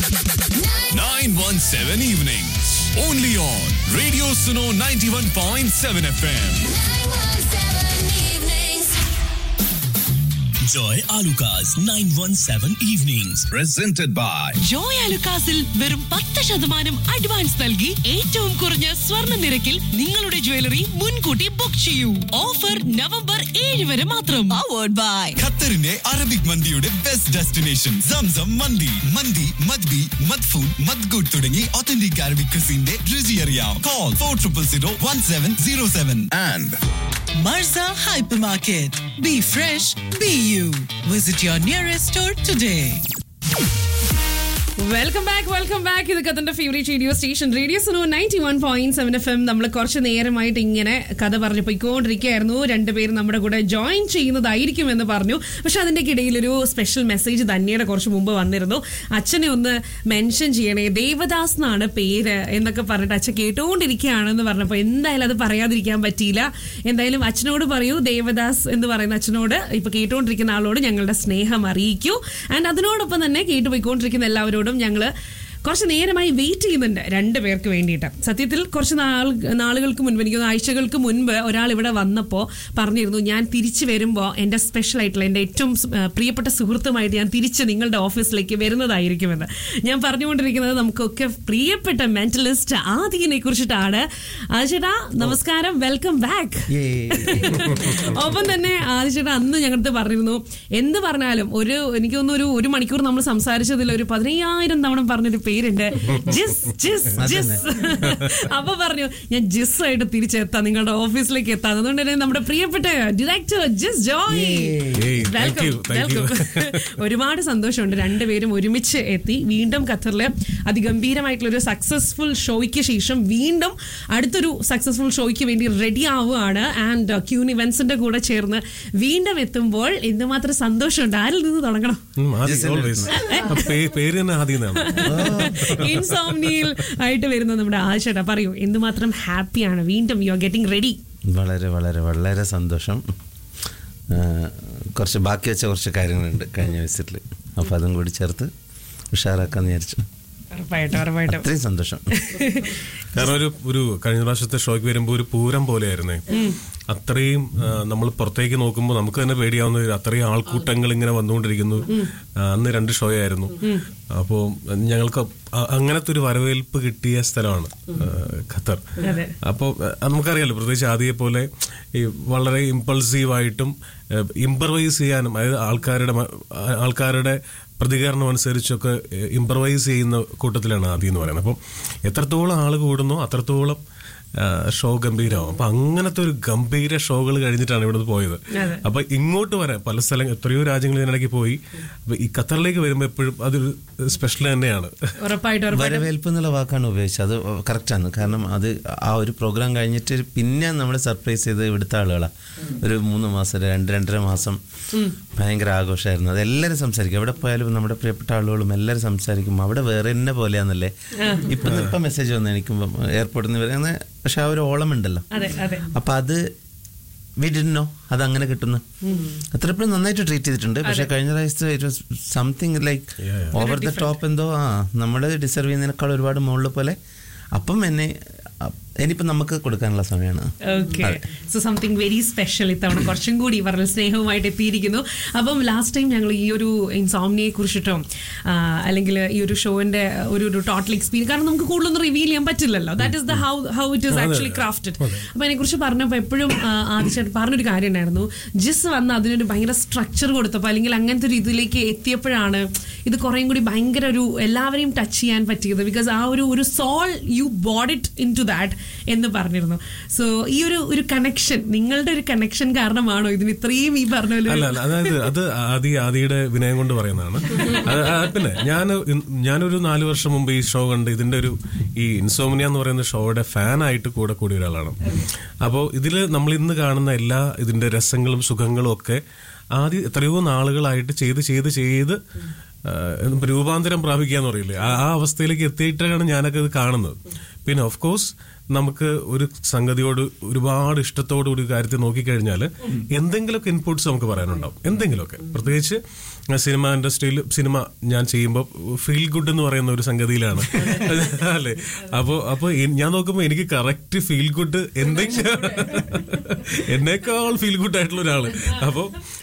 917 evenings. Only on Radio Suno 91.7 FM. Joy Alukas 917 Evenings. Presented by Joy അലുക്കാസിൽ വെറും പത്ത് ശതമാനം advance നൽകി ഏറ്റവും കുറഞ്ഞ സ്വർണ്ണ നിരക്കിൽ നിങ്ങളുടെ ജ്വല്ലറി മുൻകൂട്ടി ബുക്ക് ചെയ്യൂ ഓഫർ നവംബർ ഏഴ് വരെ മാത്രം പവേർഡ് ബൈ ഖത്തറിന്റെ അറബിക് മന്തിയുടെ ബെസ്റ്റ് ഡെസ്റ്റിനേഷൻ സംസം മന്തി മന്തി മദ്ബി മദ്ഫൂൻ മദ്ഗുഡ് തുടങ്ങി ഒത്തന്റിക് അറബിക് ക്രിസിന്റെ രുചി അറിയാം call four triple zero one seven zero seven and Marza Hypermarket. Be fresh, be you. Visit your nearest store today. Welcome back welcome back ഇത് കത്തന്റെ favourite radio station radio Suno ninety one point seven F M നമ്മൾ കുറച്ച് നേരമായിട്ട് ഇങ്ങനെ കഥ പറഞ്ഞു പോയിക്കൊണ്ടിരിക്കുകയായിരുന്നു രണ്ടുപേരും നമ്മുടെ കൂടെ ജോയിൻ ചെയ്യുന്നതായിരിക്കും എന്ന് പറഞ്ഞു പക്ഷെ അതിന്റെ ഇടയിൽ ഒരു സ്പെഷ്യൽ മെസ്സേജ് ധന്യയുടെ കുറച്ച് മുമ്പ് വന്നിരുന്നു അച്ഛനെ ഒന്ന് മെൻഷൻ ചെയ്യണേ ദേവദാസ് എന്നാണ് പേര് എന്നൊക്കെ പറഞ്ഞിട്ട് അച്ഛൻ കേട്ടുകൊണ്ടിരിക്കുകയാണെന്ന് പറഞ്ഞപ്പോൾ എന്തായാലും അത് പറയാതിരിക്കാൻ പറ്റിയില്ല എന്തായാലും അച്ഛനോട് പറയൂ ദേവദാസ് എന്ന് പറയുന്ന അച്ഛനോട് ഇപ്പൊ കേട്ടുകൊണ്ടിരിക്കുന്ന ആളോട് ഞങ്ങളുടെ സ്നേഹം അറിയിക്കൂ ആൻഡ് അതിനോടൊപ്പം തന്നെ കേട്ടുപോയിക്കൊണ്ടിരിക്കുന്ന എല്ലാവരോടും ഞങ്ങള് കുറച്ച് നേരമായി വെയിറ്റ് ചെയ്യുന്നുണ്ട് രണ്ട് പേർക്ക് വേണ്ടിയിട്ട് സത്യത്തിൽ കുറച്ച് നാൾ നാളുകൾക്ക് മുൻപ് എനിക്ക് തോന്നുന്നു ആഴ്ചകൾക്ക് മുൻപ് ഒരാൾ ഇവിടെ വന്നപ്പോൾ പറഞ്ഞിരുന്നു ഞാൻ തിരിച്ചു വരുമ്പോൾ എൻ്റെ സ്പെഷ്യൽ ആയിട്ടുള്ള എൻ്റെ ഏറ്റവും സ്- ആ, പ്രിയപ്പെട്ട സുഹൃത്തുമായിട്ട് ഞാൻ തിരിച്ച് നിങ്ങളുടെ ഓഫീസിലേക്ക് വരുന്നതായിരിക്കുമെന്ന് ഞാൻ പറഞ്ഞുകൊണ്ടിരിക്കുന്നത് നമുക്കൊക്കെ പ്രിയപ്പെട്ട മെന്റലിസ്റ്റ് ആദികിനെ കുറിച്ചിട്ടാണ് ആദിചേട്ടാ നമസ്കാരം വെൽക്കം ബാക്ക് ഒപ്പം തന്നെ ആദിചേട്ടാ അന്ന് ഞങ്ങളുടെ പറഞ്ഞിരുന്നു എന്ത് പറഞ്ഞാലും ഒരു എനിക്ക് തോന്നുന്നു ഒരു ഒരു മണിക്കൂർ നമ്മൾ സംസാരിച്ചതിൽ ഒരു പതിനയ്യായിരം തവണ പറഞ്ഞൊരു പേരുണ്ട് ജിസ് ജിസ് ജിസ് അപ്പൊ പറഞ്ഞു ഞാൻ ജിസ് ആയിട്ട് തിരിച്ചെത്താം നിങ്ങളുടെ ഓഫീസിലേക്ക് എത്താം അതുകൊണ്ട് തന്നെ നമ്മുടെ പ്രിയപ്പെട്ട director Jis Joy Hey, thank welcome you, thank you. Welcome ഒരുപാട് സന്തോഷമുണ്ട് രണ്ടുപേരും ഒരുമിച്ച് എത്തി വീണ്ടും ഖത്തറിലെ അതിഗംഭീരമായിട്ടുള്ള ഒരു സക്സസ്ഫുൾ ഷോയ്ക്ക് ശേഷം വീണ്ടും അടുത്തൊരു സക്സസ്ഫുൾ ഷോയ്ക്ക് വേണ്ടി റെഡി ആവുകയാണ് ആൻഡ് ക്യൂൻ ഇവന്റ്സിന്റെ കൂടെ ചേർന്ന് വീണ്ടും എത്തുമ്പോൾ എന്തുമാത്രം സന്തോഷമുണ്ട് ആരിൽ നിന്ന് തുടങ്ങണം ഉം, ആദ്യം always. ആ പേ- പേര് തന്നെ ആദ്യം ഇൻസോംനിയിൽ ആയിട്ട് വരുന്ന നമ്മുടെ ആശയുടെ പറയൂ എന്തുമാത്രം ഹാപ്പിയാണ് വീണ്ടും യു ആർ ഗെറ്റിംഗ് റെഡി വളരെ വളരെ വളരെ സന്തോഷം ആ, കുറച്ച് ബാക്കി വെച്ച കുറച്ച് കാര്യങ്ങളുണ്ട് കഴിഞ്ഞ വിസിറ്റിൽ അപ്പോൾ അതും കൂടി ചേർത്ത് ഉഷാറാക്കാന്ന് വിചാരിച്ചു ഉറപ്പായിട്ടും ഉറപ്പായിട്ടും അത്രയും സന്തോഷം കാരണം ഒരു ഒരു കഴിഞ്ഞ പ്രാവശ്യത്തെ ഷോയ്ക്ക് വരുമ്പോൾ ഒരു പൂരം പോലെയായിരുന്നേ അത്രയും നമ്മൾ പുറത്തേക്ക് നോക്കുമ്പോൾ നമുക്ക് തന്നെ പേടിയാവുന്ന ഒരു അത്രയും ആൾക്കൂട്ടങ്ങൾ ഇങ്ങനെ വന്നുകൊണ്ടിരിക്കുന്നു ആ, അന്ന് രണ്ട് ഷോ ആയിരുന്നു അപ്പോൾ ഞങ്ങൾക്ക് അ- അങ്ങനത്തെ ഒരു വരവേൽപ്പ് കിട്ടിയ സ്ഥലമാണ് ആ, ഖത്തർ അതെ. അപ്പോൾ നമുക്കറിയാലോ പ്രത്യേകിച്ച് ആദ്യയെ പോലെ ഈ വളരെ ഇമ്പൾസീവായിട്ടും ഇംപ്രവൈസ് ചെയ്യാനും അതായത് ആൾക്കാരുടെ മ- ആ- ആൾക്കാരുടെ പ്രതികരണം അനുസരിച്ചൊക്കെ ഇംപ്രവൈസ് ചെയ്യുന്ന കൂട്ടത്തിലാണ് ആദ്യം എന്ന് പറയുന്നത് അപ്പം എത്രത്തോളം ആൾ കൂടുന്നോ അത്രത്തോളം ആ, ഷോ ഗംഭീരമാവും അപ്പൊ അങ്ങനത്തെ ഒരു ഗംഭീര ഷോകൾ കഴിഞ്ഞിട്ടാണ് ഇവിടുന്ന് പോയത് അതെ. അപ്പൊ ഇങ്ങോട്ട് വരാൻ പല സ്ഥലം എത്രയോ രാജ്യങ്ങൾ ഇതിനിടയ്ക്ക് പോയി അപ്പൊ ഈ ഖത്തറിലേക്ക് വരുമ്പോൾ എപ്പോഴും അതൊരു സ്പെഷ്യൽ തന്നെയാണ് ഉറപ്പായിട്ടും ഉറപ്പായിട്ടും വരവേൽപ്പ് എന്നുള്ള വാക്കാണ് ഉപയോഗിച്ചത് അത് കറക്റ്റാണ് കാരണം അത് ആ ഒരു പ്രോഗ്രാം കഴിഞ്ഞിട്ട് പിന്നെ നമ്മൾ സർപ്രൈസ് ചെയ്ത് ഇവിടുത്തെ ആളുകളാണ് ഒരു മൂന്ന് മാസം രണ്ട് രണ്ടര മാസം ഭയങ്കര ആഘോഷമായിരുന്നു അത് എല്ലാവരും സംസാരിക്കും എവിടെ പോയാലും നമ്മുടെ പ്രിയപ്പെട്ട ആളുകളും എല്ലാവരും സംസാരിക്കും അവിടെ വേറെ തന്നെ പോലെയാന്നല്ലേ ഇപ്പം ഇപ്പം മെസ്സേജ് വന്നു എനിക്ക് എയർപോർട്ടിൽ നിന്ന് വരുന്നത് പക്ഷെ ആ ഒരു ഓളം ഉണ്ടല്ലോ അതെ അതെ അപ്പൊ അത് വിഡിനോ അത് അങ്ങനെ കിട്ടുന്നു അത്ര എപ്പോഴും നന്നായിട്ട് ട്രീറ്റ് ചെയ്തിട്ടുണ്ട് പക്ഷെ കഴിഞ്ഞ പ്രാവശ്യത്തെ it was something like over the top എന്തോ ആ നമ്മൾ ഡിസർവ് ചെയ്യുന്നതിനേക്കാൾ ഒരുപാട് മുകളിൽ പോലെ അപ്പം എന്നെ അ- ഇനിയിപ്പം നമുക്ക് കൊടുക്കാനുള്ള സമയമാണ് okay so something very special ഇത്തവണ കുറച്ചും കൂടി വളരെ സ്നേഹവുമായിട്ട് എത്തിയിരിക്കുന്നു അപ്പം ലാസ്റ്റ് ടൈം ഞങ്ങൾ ഈ ഒരു ഇൻസോംനിയെ കുറിച്ചിട്ടോ ആ, അല്ലെങ്കിൽ ഈ ഒരു ഷോന്റെ ഒരു ഒരു ടോട്ടൽ എക്സ്പീരിയൻസ് കാരണം നമുക്ക് കൂടുതലൊന്നും റിവീൽ ചെയ്യാൻ പറ്റില്ലല്ലോ that is the how how it is actually crafted അപ്പൊ അതിനെ കുറിച്ച് പറഞ്ഞപ്പോൾ എപ്പോഴും ആദ്യം പറഞ്ഞൊരു കാര്യം ഉണ്ടായിരുന്നു ജിസ് വന്ന് അതിനൊരു ഭയങ്കര സ്ട്രക്ചർ കൊടുത്തപ്പോൾ അല്ലെങ്കിൽ അങ്ങനത്തെ ഒരു ഇതിലേക്ക് എത്തിയപ്പോഴാണ് ഇത് കുറേയും കൂടി ഭയങ്കര ഒരു എല്ലാവരെയും ടച്ച് ചെയ്യാൻ പറ്റിയത് ബിക്കോസ് ആ ഒരു ഒരു soul you bored it into that എന്ന് പറഞ്ഞിരുന്നു സോ ഈ ഒരു ഒരു കണക്ഷൻ നിങ്ങളുടെ ഒരു കണക്ഷൻ കാരണമാണോ ഇതിന് ഇത്രയും ഈ പറഞ്ഞ പോലെ അല്ല ഒരു- അല്ല അതായത് അത് ആദി ആദിയുടെ വിനയം കൊണ്ട് പറയുന്നതാണ് അത് ആ, പിന്നെ ഞാൻ ഞാനൊരു നാല് വർഷം മുമ്പ് ഈ ഷോ കണ്ട് ഇതിന്റെ ഒരു ഈ ഇൻസോമിനിയ എന്ന് പറയുന്ന ഷോയുടെ ഫാനായിട്ട് കൂടെ കൂടിയ ഒരാളാണ് അപ്പോൾ ഇതിൽ നമ്മൾ ഇന്ന് കാണുന്ന എല്ലാ ഇതിന്റെ രസങ്ങളും സുഖങ്ങളും ഒക്കെ ആദ്യം എത്രയോ നാളുകളായിട്ട് ചെയ്ത് ചെയ്ത് ചെയ്ത് ആ, എന്ത് രൂപാന്തരം പ്രാപിക്കുക എന്ന് പറയില്ലേ ആ ആ അവസ്ഥയിലേക്ക് എത്തിയിട്ടാണ് ഞാനൊക്കെ ഇത് കാണുന്നത് പിന്നെ ഓഫ് കോഴ്സ് നമുക്ക് ഒരു സംഗതിയോട് ഒരുപാട് ഇഷ്ടത്തോടു കൂടി ഒരു കാര്യത്തെ നോക്കിക്കഴിഞ്ഞാൽ എന്തെങ്കിലുമൊക്കെ ഇൻപുട്സ് നമുക്ക് പറയാനുണ്ടാവും എന്തെങ്കിലുമൊക്കെ പ്രത്യേകിച്ച് സിനിമ ഇൻഡസ്ട്രിയിൽ സിനിമ ഞാൻ ചെയ്യുമ്പോൾ ഫീൽ ഗുഡ് എന്ന് പറയുന്ന ഒരു സംഗതിയിലാണ് അല്ലേ അപ്പോൾ അപ്പോൾ ഞാൻ നോക്കുമ്പോൾ എനിക്ക് കറക്റ്റ് ഫീൽ ഗുഡ് എന്തെങ്കിലും എന്നേക്കാൾ ഫീൽ ഗുഡ് ആയിട്ടുള്ള ഒരാള് അപ്പോൾ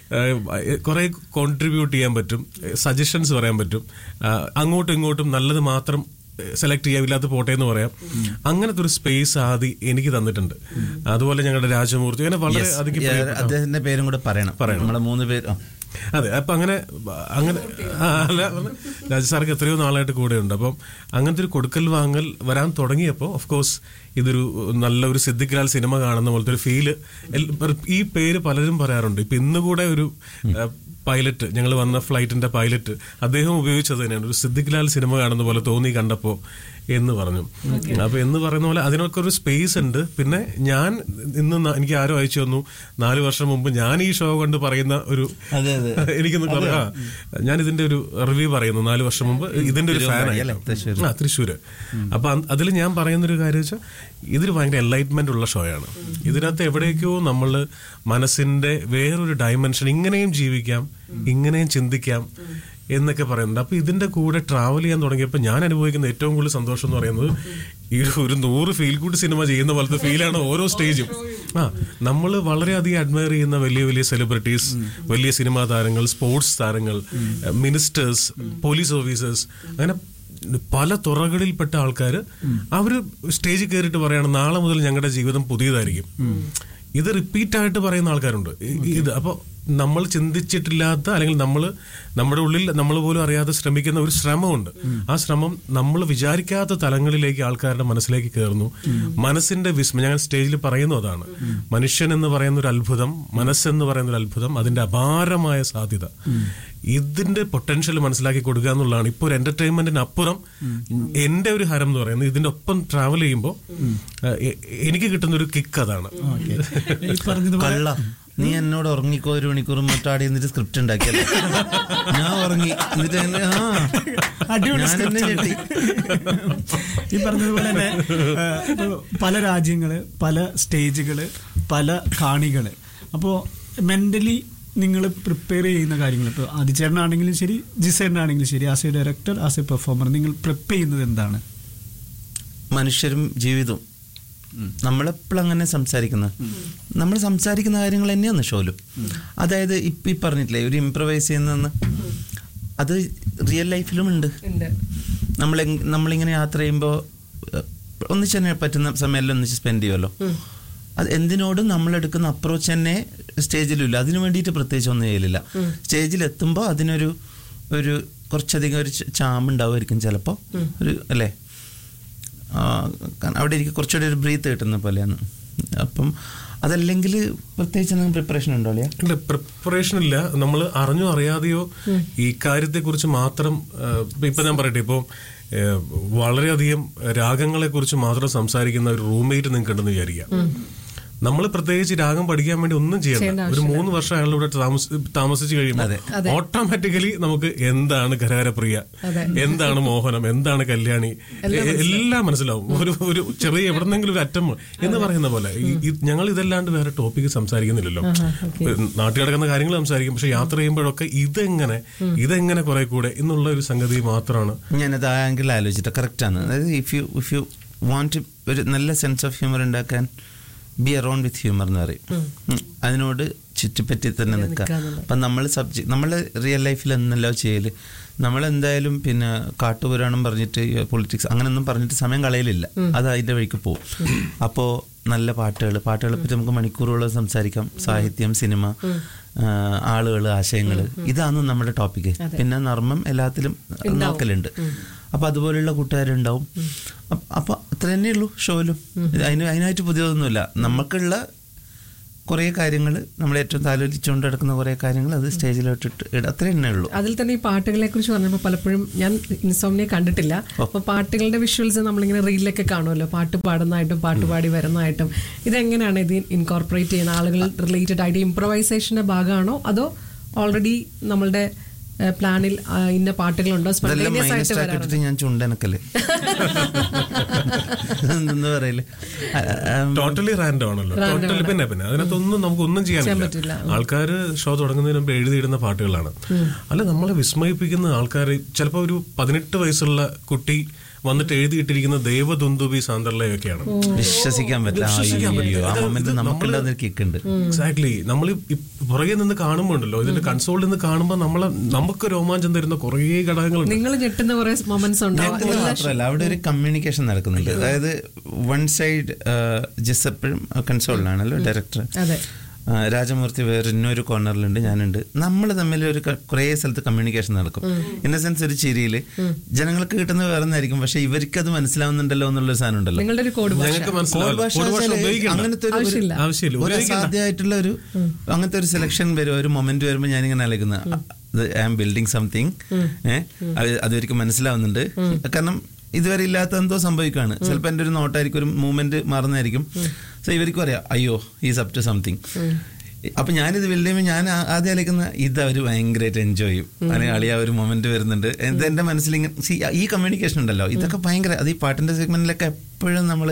കുറെ കോൺട്രിബ്യൂട്ട് ചെയ്യാൻ പറ്റും സജഷൻസ് പറയാൻ പറ്റും ആ, അങ്ങോട്ടും ഇങ്ങോട്ടും നല്ലത് മാത്രം സെലക്ട് ചെയ്യാവില്ലാത്ത പോട്ടെ എന്ന് പറയാം അങ്ങനത്തെ ഒരു സ്പേസ് ആദി എനിക്ക് തന്നിട്ടുണ്ട് അതുപോലെ ഞങ്ങളുടെ രാജമൂർത്തി അങ്ങനെ വളരെ അധികം പ്രിയപ്പെട്ട- അദ്ദേഹത്തിന്റെ പേരും കൂടെ പറയണം നമ്മളെ മൂന്ന് പേര് ആ. അതെ അപ്പൊ അങ്ങനെ അങ്ങനെ ആ, അല്ല രാജു സാർക്ക് എത്രയോ നാളായിട്ട് കൂടെ ഉണ്ട് അപ്പം അങ്ങനത്തെ ഒരു കൊടുക്കൽ വാങ്ങൽ വരാൻ തുടങ്ങിയപ്പോൾ ഓഫ് കോഴ്സ് ഇതൊരു നല്ല ഒരു സിദ്ദിഖ്ലാൽ സിനിമ കാണുന്ന പോലത്തെ ഒരു ഫീല് ഈ പേര് പലരും പറയാറുണ്ട് ഇപ്പൊ ഇന്ന് കൂടെ ഒരു പൈലറ്റ് ഞങ്ങൾ വന്ന ഫ്ലൈറ്റിന്റെ പൈലറ്റ് അദ്ദേഹം ഉപയോഗിച്ചത് തന്നെയാണ് ഒരു സിദ്ദിഖ്ലാൽ സിനിമ കാണുന്ന പോലെ തോന്നി കണ്ടപ്പോ എന്ന് പറഞ്ഞു അപ്പൊ എന്ന് പറയുന്ന പോലെ അതിനൊക്കെ ഒരു സ്പേസ് ഉണ്ട് പിന്നെ ഞാൻ ഇന്ന് ന- എനിക്ക് ആരോ അയച്ചു തന്നു നാല് വർഷം മുമ്പ് ഞാൻ ഈ ഷോ കൊണ്ട് പറയുന്ന ഒരു അതെ, അതെ. എനിക്കൊന്ന് പറയാ ഞാൻ ഇതിന്റെ ഒരു റിവ്യൂ പറയുന്നു നാല് വർഷം മുമ്പ് ഇതിന്റെ ഒരു ഫാൻ അല്ലേ? തൃശ്ശൂര്. ആ തൃശ്ശൂര് അപ്പൊ അതിൽ ഞാൻ പറയുന്ന ഒരു കാര്യം വെച്ചാൽ ഇതൊരു ഭയങ്കര എൻലൈറ്റ്മെന്റ് ഉള്ള ഷോയാണ് ഇതിനകത്ത് എവിടേക്കോ നമ്മൾ മനസ്സിന്റെ വേറൊരു ഡയമെൻഷൻ ഇങ്ങനെയും ജീവിക്കാം ഇങ്ങനെയും ചിന്തിക്കാം എന്നൊക്കെ പറയുന്നുണ്ട് അപ്പൊ ഇതിന്റെ കൂടെ ട്രാവൽ ചെയ്യാൻ തുടങ്ങിയപ്പോൾ ഞാൻ അനുഭവിക്കുന്ന ഏറ്റവും കൂടുതൽ സന്തോഷം എന്ന് പറയുന്നത് ഈ ഒരു നൂറ് ഫീൽ ഗുഡ് സിനിമ ചെയ്യുന്ന പോലത്തെ ഫീലാണ് ഓരോ സ്റ്റേജും ആ നമ്മൾ വളരെയധികം അഡ്മയർ ചെയ്യുന്ന വലിയ വലിയ സെലിബ്രിറ്റീസ് വലിയ സിനിമാ താരങ്ങൾ സ്പോർട്സ് താരങ്ങൾ മിനിസ്റ്റേഴ്സ് പോലീസ് ഓഫീസേഴ്സ് അങ്ങനെ പല തുറകളിൽപ്പെട്ട ആൾക്കാർ അവര് സ്റ്റേജിൽ കയറിയിട്ട് പറയാണ് നാളെ മുതൽ ഞങ്ങളുടെ ജീവിതം പുതിയതായിരിക്കും ഇത് റിപ്പീറ്റ് ആയിട്ട് പറയുന്ന ആൾക്കാരുണ്ട് ഇ- ഇത് അപ്പോൾ നമ്മൾ ചിന്തിച്ചിട്ടില്ലാത്ത അല്ലെങ്കിൽ നമ്മൾ നമ്മുടെ ഉള്ളിൽ നമ്മൾ പോലും അറിയാതെ ശ്രമിക്കുന്ന ഒരു ശ്രമമുണ്ട് ആ ശ്രമം നമ്മൾ വിചാരിക്കാത്ത തലങ്ങളിലേക്ക് ആൾക്കാരുടെ മനസ്സിലേക്ക് കയറുന്നു മനസ്സിന്റെ വിസ്മയം ഞാൻ സ്റ്റേജിൽ പറയുന്നു അതാണ് മനുഷ്യൻ എന്ന് പറയുന്ന ഒരു അത്ഭുതം മനസ്സെന്ന് പറയുന്ന ഒരു അത്ഭുതം അതിന്റെ അപാരമായ സാധ്യത ഇതിന്റെ പൊട്ടൻഷ്യൽ മനസ്സിലാക്കി കൊടുക്കുക എന്നുള്ളതാണ് ഇപ്പോൾ ഒരു എന്റർടൈൻമെന്റിന് അപ്പുറം എന്റെ ഒരു ഹരം എന്ന് പറയുന്നത് ഇതിന്റെ ഒപ്പം ട്രാവൽ ചെയ്യുമ്പോൾ എനിക്ക് കിട്ടുന്ന ഒരു കിക്ക് അതാണ് ഈ പറഞ്ഞതുപോലെ കള്ള നീ എന്നോട് ഉറങ്ങിക്കോ ഒരു മണിക്കൂർ മറ്റാടി എന്നിട്ട് സ്ക്രിപ്റ്റ് ഉണ്ടാക്കിയല്ലേ ഞാൻ ഉറങ്ങി എന്നിട്ട് എന്നെ- ആ അടിപൊളി ഞാൻ script എന്നെ ആണ്. ഞെട്ടി. ഈ പറഞ്ഞതുപോലെ തന്നെ ആ, ഇപ്പൊ പല രാജ്യങ്ങള് പല സ്റ്റേജുകള് പല കാണികള് അപ്പോൾ മെന്റലി നിങ്ങൾ പ്രിപ്പയർ ചെയ്യുന്ന കാര്യങ്ങൾ ഇപ്പോൾ ആദിച്ചേട്ടനാണെങ്കിലും ശരി ജിസേട്ടനാണെങ്കിലും ശരി as a director as a performer നിങ്ങൾ പ്രിപ്പയർ ചെയ്യുന്നത് എന്താണ് മനുഷ്യരും ജീവിതവും നമ്മളെപ്പോഴും അങ്ങനെ സംസാരിക്കുന്നത് നമ്മൾ സംസാരിക്കുന്ന കാര്യങ്ങൾ തന്നെയാണ് ഷോലും അതായത് ഇപ്പം ഈ പറഞ്ഞിട്ടില്ലേ ഒരു ഇംപ്രവൈസ് ചെയ്യുന്നതെന്ന് അത് റിയൽ ലൈഫിലും ഉണ്ട് ഉണ്ട് നമ്മൾ നമ്മളിങ്ങനെ യാത്ര ചെയ്യുമ്പോൾ ഒന്നിച്ച് തന്നെ പറ്റുന്ന സമയമെല്ലാം ഒന്നിച്ച് സ്പെൻഡ് ചെയ്യുമല്ലോ അത് എന്തിനോടും നമ്മൾ എടുക്കുന്ന അപ്രോച്ച് തന്നെ സ്റ്റേജിലില്ല അതിനു വേണ്ടിയിട്ട് പ്രത്യേകിച്ച് ഒന്നും ചെയ്യലില്ല സ്റ്റേജിൽ എത്തുമ്പോൾ അതിനൊരു ഒരു കുറച്ചധികം ഒരു ച- ചാമുണ്ടാവുമായിരിക്കും ചിലപ്പോൾ ഒരു അല്ലേ ആ, കാരണം അവിടെ എനിക്ക് കുറച്ചുകൂടി ഒരു ബ്രീത്ത് കിട്ടുന്ന പോലെയാണ് അപ്പം അതല്ലെങ്കിൽ പ്രത്യേകിച്ച് എന്തെങ്കിലും പ്രിപ്പറേഷൻ ഉണ്ടോ അല്ലയാ ഇല്ല പ്രിപ്പറേഷൻ ഇല്ല നമ്മൾ അറിഞ്ഞോ അറിയാതെയോ ഈ കാര്യത്തെ കുറിച്ച് മാത്രം ആ, ഇപ്പൊ- ഇപ്പൊ ഞാൻ പറയട്ടെ ഇപ്പൊ ഏ, വളരെയധികം രാഗങ്ങളെ കുറിച്ച് മാത്രം സംസാരിക്കുന്ന ഒരു റൂംമേറ്റ് നിങ്ങൾക്ക് ഉണ്ടെന്ന് വിചാരിക്കാം നമ്മൾ പ്രത്യേകിച്ച് രാഗം പഠിക്കാൻ വേണ്ടി ഒന്നും ചെയ്യണ്ട ഒരു മൂന്ന് വർഷം അയാളുടെ ഇവിടെ താമസ- താമസിച്ച് കഴിയുമ്പോൾ ഓട്ടോമാറ്റിക്കലി നമുക്ക് എന്താണ് കരകരപ്രിയ എന്താണ് മോഹനം എന്താണ് കല്യാണി എ- എല്ലാം മനസ്സിലാവും ഒരു ഒരു ചെറിയ എവിടെന്നെങ്കിലും ഒരു അറ്റം എന്ന് പറയുന്ന പോലെ ഈ- ഈ- ഞങ്ങൾ ഇതല്ലാണ്ട് വേറെ ടോപ്പിക്ക് സംസാരിക്കുന്നില്ലല്ലോ നാട്ടിൽ കിടക്കുന്ന കാര്യങ്ങൾ സംസാരിക്കും പക്ഷെ യാത്ര ചെയ്യുമ്പോഴൊക്കെ ഇതെങ്ങനെ ഇതെങ്ങനെ കുറെ കൂടെ എന്നുള്ള ഒരു സംഗതി മാത്രമാണ് ഞാനത് ആ ആംഗിൾ ആലോചിച്ചിട്ട് കറക്റ്റാണ് അതായത് if you if you want ഒരു നല്ല സെൻസ് ഓഫ് ഹ്യൂമർ ഉണ്ടാക്കാൻ ബി അറൗണ്ട് വിത്ത് ഹ്യൂമർ എന്ന് പറയും ഉം. അതിനോട് ചുറ്റിപ്പറ്റി തന്നെ നിൽക്കുക അപ്പം നമ്മൾ സബ്ജക്ട് നമ്മൾ റിയൽ ലൈഫിൽ എന്നല്ലോ ചെയ്യല് നമ്മളെന്തായാലും പിന്നെ കാട്ടുപുരാണം പറഞ്ഞിട്ട് പൊളിറ്റിക്സ് അങ്ങനെയൊന്നും പറഞ്ഞിട്ട് സമയം കളയലില്ല അത് അതിൻ്റെ വഴിക്ക് പോകും അപ്പോൾ നല്ല പാട്ടുകൾ പാട്ടുകളെ പറ്റി നമുക്ക് മണിക്കൂറുകളോളം സംസാരിക്കാം സാഹിത്യം സിനിമ ആളുകൾ ആശയങ്ങൾ ഇതാണ് നമ്മുടെ ടോപ്പിക്ക് പിന്നെ നർമ്മം എല്ലാത്തിലും നോക്കലുണ്ട് അപ്പൊ അതുപോലെയുള്ള കൂട്ടുകാരുണ്ടാവും അപ്പ- അപ്പൊ അത്ര തന്നെയുള്ളൂ ഷോയിലും അതിന് അതിനായിട്ട് പുതിയതൊന്നുമില്ല നമുക്കുള്ള കുറേ കാര്യങ്ങൾ നമ്മൾ ഏറ്റവും താലോലിച്ചുകൊണ്ട് കിടക്കുന്ന കുറേ കാര്യങ്ങൾ അത് സ്റ്റേജിലോട്ടിട്ട് ഇടുക അത്ര തന്നെ ഉള്ളൂ അതിൽ തന്നെ ഈ പാട്ടുകളെ കുറിച്ച് പറഞ്ഞപ്പോൾ പലപ്പോഴും ഞാൻ ഇൻസോമിനെ കണ്ടിട്ടില്ല അപ്പോൾ പാട്ടുകളുടെ വിഷ്വൽസ് നമ്മളിങ്ങനെ റീലിലൊക്കെ കാണുമല്ലോ പാട്ട് പാടുന്നതായിട്ടും പാട്ട് പാടി വരുന്നതായിട്ടും ഇതെങ്ങനെയാണ് ഇത് ഇൻകോർപ്പറേറ്റ് ചെയ്യുന്ന ആളുകൾ റിലേറ്റഡ് ആയിട്ട് ഇംപ്രവൈസേഷന്റെ ഭാഗമാണോ അതോ ഓൾറെഡി നമ്മളുടെ പ്ലാനിൽ ആ, ഇന്ന പാട്ടുകളുണ്ടോ ഇതെല്ലാം സ്പോണ്ടേനിയസ് മൈനസ് ആയിട്ട് വരാറുണ്ട് ഇട്ടിട്ട് ഞാൻ ചുണ്ടനക്കല് എന്താ പറയല് ആ, ആ, ടോട്ടലി റാൻഡം ആണല്ലോ ടോട്ടലി പിന്നെ പിന്നെ അതിനകത്തൊന്നും നമുക്ക് ഒന്നും ചെയ്യാൻ പറ്റില്ല. ആൾക്കാർ ഷോ തുടങ്ങുന്നതിന് മുമ്പ് എഴുതിയിടുന്ന പാട്ടുകളാണ് അല്ല നമ്മളെ വിസ്മയിപ്പിക്കുന്ന ആൾക്കാർ ചിലപ്പോൾ ഒരു പതിനെട്ട് വയസ്സുള്ള കുട്ടി വന്നിട്ട് എഴുതിയിട്ടിരിക്കുന്ന ദേവദുന്ദുബി സാന്തർലയൊക്കെയാണ് വിശ്വസിക്കാൻ പറ്റില്ല അയ്യോ ആ മൊമെന്റ് നമുക്കുണ്ടാകുന്ന കിക്ക് ഉണ്ട് എക്സാക്ട്ലി നമ്മൾ പുറകെ നിന്ന് കാണുമ്പോൾ ഉണ്ടല്ലോ ഇതിന്റെ കൺസോളിൽ നിന്ന് കാണുമ്പോൾ നമ്മളെ നമുക്ക് രോമാഞ്ചം തരുന്ന കുറേ ഘടകങ്ങളുണ്ട് നിങ്ങൾ ഞെട്ടുന്ന കുറെ മൊമെന്റ്സ് ഉണ്ടാവും അത് മാത്രമല്ല അവിടെ ഒരു കമ്മ്യൂണിക്കേഷൻ നടക്കുന്നുണ്ട് അതായത് വൺ സൈഡ് ജസ് എപ്പോഴും കൺസോളിലാണല്ലോ ഡയറക്ടർ അതെ രാജമൂർത്തി വേറെ ഇന്നൊരു കോർണറിലുണ്ട് ഞാനുണ്ട് നമ്മൾ തമ്മിൽ ഒരു ക- കുറേ സ്ഥലത്ത് കമ്മ്യൂണിക്കേഷൻ നടക്കും ഇൻ ദ സെൻസ് ഒരു ചിരിയിൽ ജനങ്ങൾക്ക് കിട്ടുന്നത് വേറെ ഒന്നായിരിക്കും പക്ഷെ ഇവർക്ക് അത് മനസ്സിലാവുന്നുണ്ടല്ലോ എന്നുള്ളൊരു സാധനം ഉണ്ടല്ലോ നിങ്ങളുടെ ഒരു കോഡ് ഭാഷ ഞങ്ങൾക്ക് കോഡ് മനസ്സിലാവില്ല ഭാഷ കോഡ് ഭാഷ വെച്ചാല് ഉപയോഗിക്കണ്ട അങ്ങനത്തെ ഒരു- ആവശ്യമില്ല. ഒരു ആവശ്യമില്ല ഒരു ഉപയോഗിക്കണ്ട അസാധ്യമായിട്ടുള്ള ഒരു അങ്ങനത്തെ ഒരു സെലക്ഷൻ വരും ഒരു മൊമെന്റ് വരുമ്പോൾ ഞാനിങ്ങനെ ആലോചിക്കുന്ന ഐ ആം ബിൽഡിംഗ് സംതിങ് ഏഹ് അത് അവർക്ക് മനസ്സിലാവുന്നുണ്ട് കാരണം ഇതുവരെ ഇല്ലാത്ത എന്തോ സംഭവിക്കുകയാണ് ചിലപ്പോൾ എൻ്റെ ഒരു നോട്ടായിരിക്കും ഒരു മൂവ്മെന്റ് മാറുന്നതായിരിക്കും സോ ഇവർക്കും അറിയാം അയ്യോ ഈസ് അപ് ടു സംതിങ് അപ്പൊ ഞാനിത് വെല്ലുമ്പോൾ ഞാൻ ആ- ആദ്യം ആലോചിക്കുന്ന ഇത് അവർ ഭയങ്കരമായിട്ട് എൻജോയ് ചെയ്യും അല്ലെങ്കിൽ അളിയ ഒരു മൊമെന്റ് വരുന്നുണ്ട് ഇത് എന്റെ മനസ്സിൽ ഇങ്ങനെ see, ഈ കമ്മ്യൂണിക്കേഷൻ ഉണ്ടല്ലോ ഇതൊക്കെ ഭയങ്കര അത് ഈ പാട്ടിന്റെ സെഗ്മെന്റിലൊക്കെ എപ്പോഴും നമ്മൾ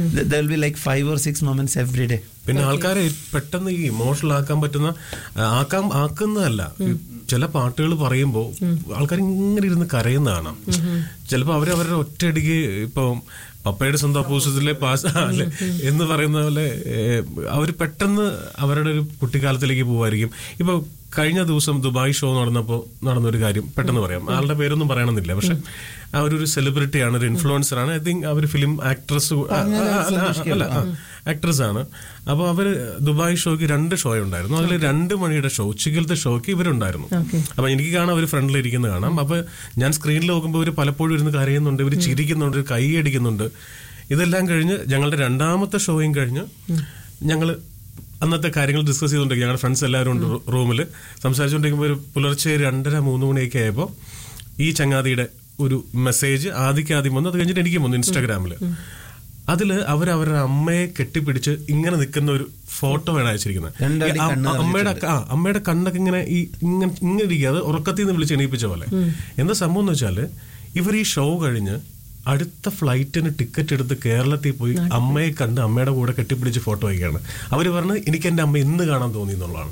be like five or six moments every day പിന്നെ ആൾക്കാരെ പെട്ടെന്ന് ഈ ഇമോഷണൽ ആക്കാൻ പറ്റുന്ന ആ, ആക്കാൻ ആക്കുന്നതല്ല ഈ ചില പാട്ടുകൾ പറയുമ്പോൾ ആൾക്കാർ ഇങ്ങനെ ഇരുന്ന് കരയുന്ന കാണാം ചിലപ്പോൾ അവർ അവരുടെ ഒറ്റയടിക്ക് ഇപ്പം പപ്പയുടെ സ്വന്തം അപ്പോസിറ്റിലെ പാസ് അല്ലെ എന്ന് പറയുന്ന പോലെ അവർ പെട്ടെന്ന് അവരുടെ ഒരു കുട്ടിക്കാലത്തിലേക്ക് പോവായിരിക്കും ഇപ്പൊ കഴിഞ്ഞ ദിവസം ദുബായ് ഷോ നടന്നപ്പോൾ നടന്നൊരു കാര്യം പെട്ടെന്ന് പറയാം ആളുടെ പേരൊന്നും പറയണമെന്നില്ല പക്ഷെ അവരൊരു സെലിബ്രിറ്റിയാണ് ഒരു ഇൻഫ്ലുവൻസർ ആണ് ഐ തിങ്ക് അവർ ഫിലിം ആക്ട്രസ് അല്ല ആക്ട്രസ് ആണ് അപ്പോൾ അവര് ദുബായ് ഷോയ്ക്ക് രണ്ട് ഷോ ഉണ്ടായിരുന്നു അതിൽ രണ്ട് മണിയുടെ ഷോ ഉച്ചക്കലത്തെ ഷോയ്ക്ക് ഇവരുണ്ടായിരുന്നു അപ്പൊ എനിക്ക് കാണാം അവർ ഫ്രണ്ടിൽ ഇരിക്കുന്ന കാണാം അപ്പൊ ഞാൻ സ്ക്രീനിൽ നോക്കുമ്പോൾ ഇവർ പലപ്പോഴും ഇരുന്ന് കരയുന്നുണ്ട് ഇവർ ചിരിക്കുന്നുണ്ട് കൈ അടിക്കുന്നുണ്ട് ഇതെല്ലാം കഴിഞ്ഞ് ഞങ്ങളുടെ രണ്ടാമത്തെ ഷോയും കഴിഞ്ഞ് ഞങ്ങൾ അന്നത്തെ കാര്യങ്ങൾ ഡിസ്കസ് ചെയ്തുകൊണ്ടിരിക്കും ഞങ്ങളുടെ ഫ്രണ്ട്സ് എല്ലാവരും ഉണ്ട് റൂമിൽ സംസാരിച്ചുകൊണ്ടിരിക്കുമ്പോൾ ഒരു പുലർച്ചെ രണ്ടര മൂന്ന് മണിയൊക്കെ ആയപ്പോൾ ഈ ചങ്ങാതിയുടെ ഒരു മെസ്സേജ് ആദ്യക്ക് ആദ്യം വന്നു അത് കഴിഞ്ഞിട്ട് എനിക്ക് വന്നു ഇൻസ്റ്റാഗ്രാമിൽ അതില് അവർ അവരുടെ അമ്മയെ കെട്ടിപ്പിടിച്ച് ഇങ്ങനെ നിൽക്കുന്ന ഒരു ഫോട്ടോ ആണ് അയച്ചിരിക്കുന്നത് രണ്ടടി ഈ അ- കണ്ണ് അമ്മയുടെ ആ അമ്മയുടെ കണ്ണൊക്കെ ഇങ്ങനെ ഈ ഇങ്ങനെ ഇങ്ങനെ ഇരിക്കുക അത് ഉറക്കത്തിൽ നിന്ന് വിളിച്ച് എണീപ്പിച്ച പോലെ എന്താ സംഭവം എന്ന് വെച്ചാല് ഇവർ ഈ ഷോ കഴിഞ്ഞ് അടുത്ത ഫ്ലൈറ്റിന് ടിക്കറ്റ് എടുത്ത് കേരളത്തിൽ പോയി അമ്മയെ കണ്ട് അമ്മയുടെ കൂടെ കെട്ടിപ്പിടിച്ച് ഫോട്ടോ വയ്ക്കുകയാണ് അവര് പറഞ്ഞത് എനിക്ക് എന്റെ അമ്മ ഇന്ന് കാണാൻ തോന്നി എന്നുള്ളതാണ്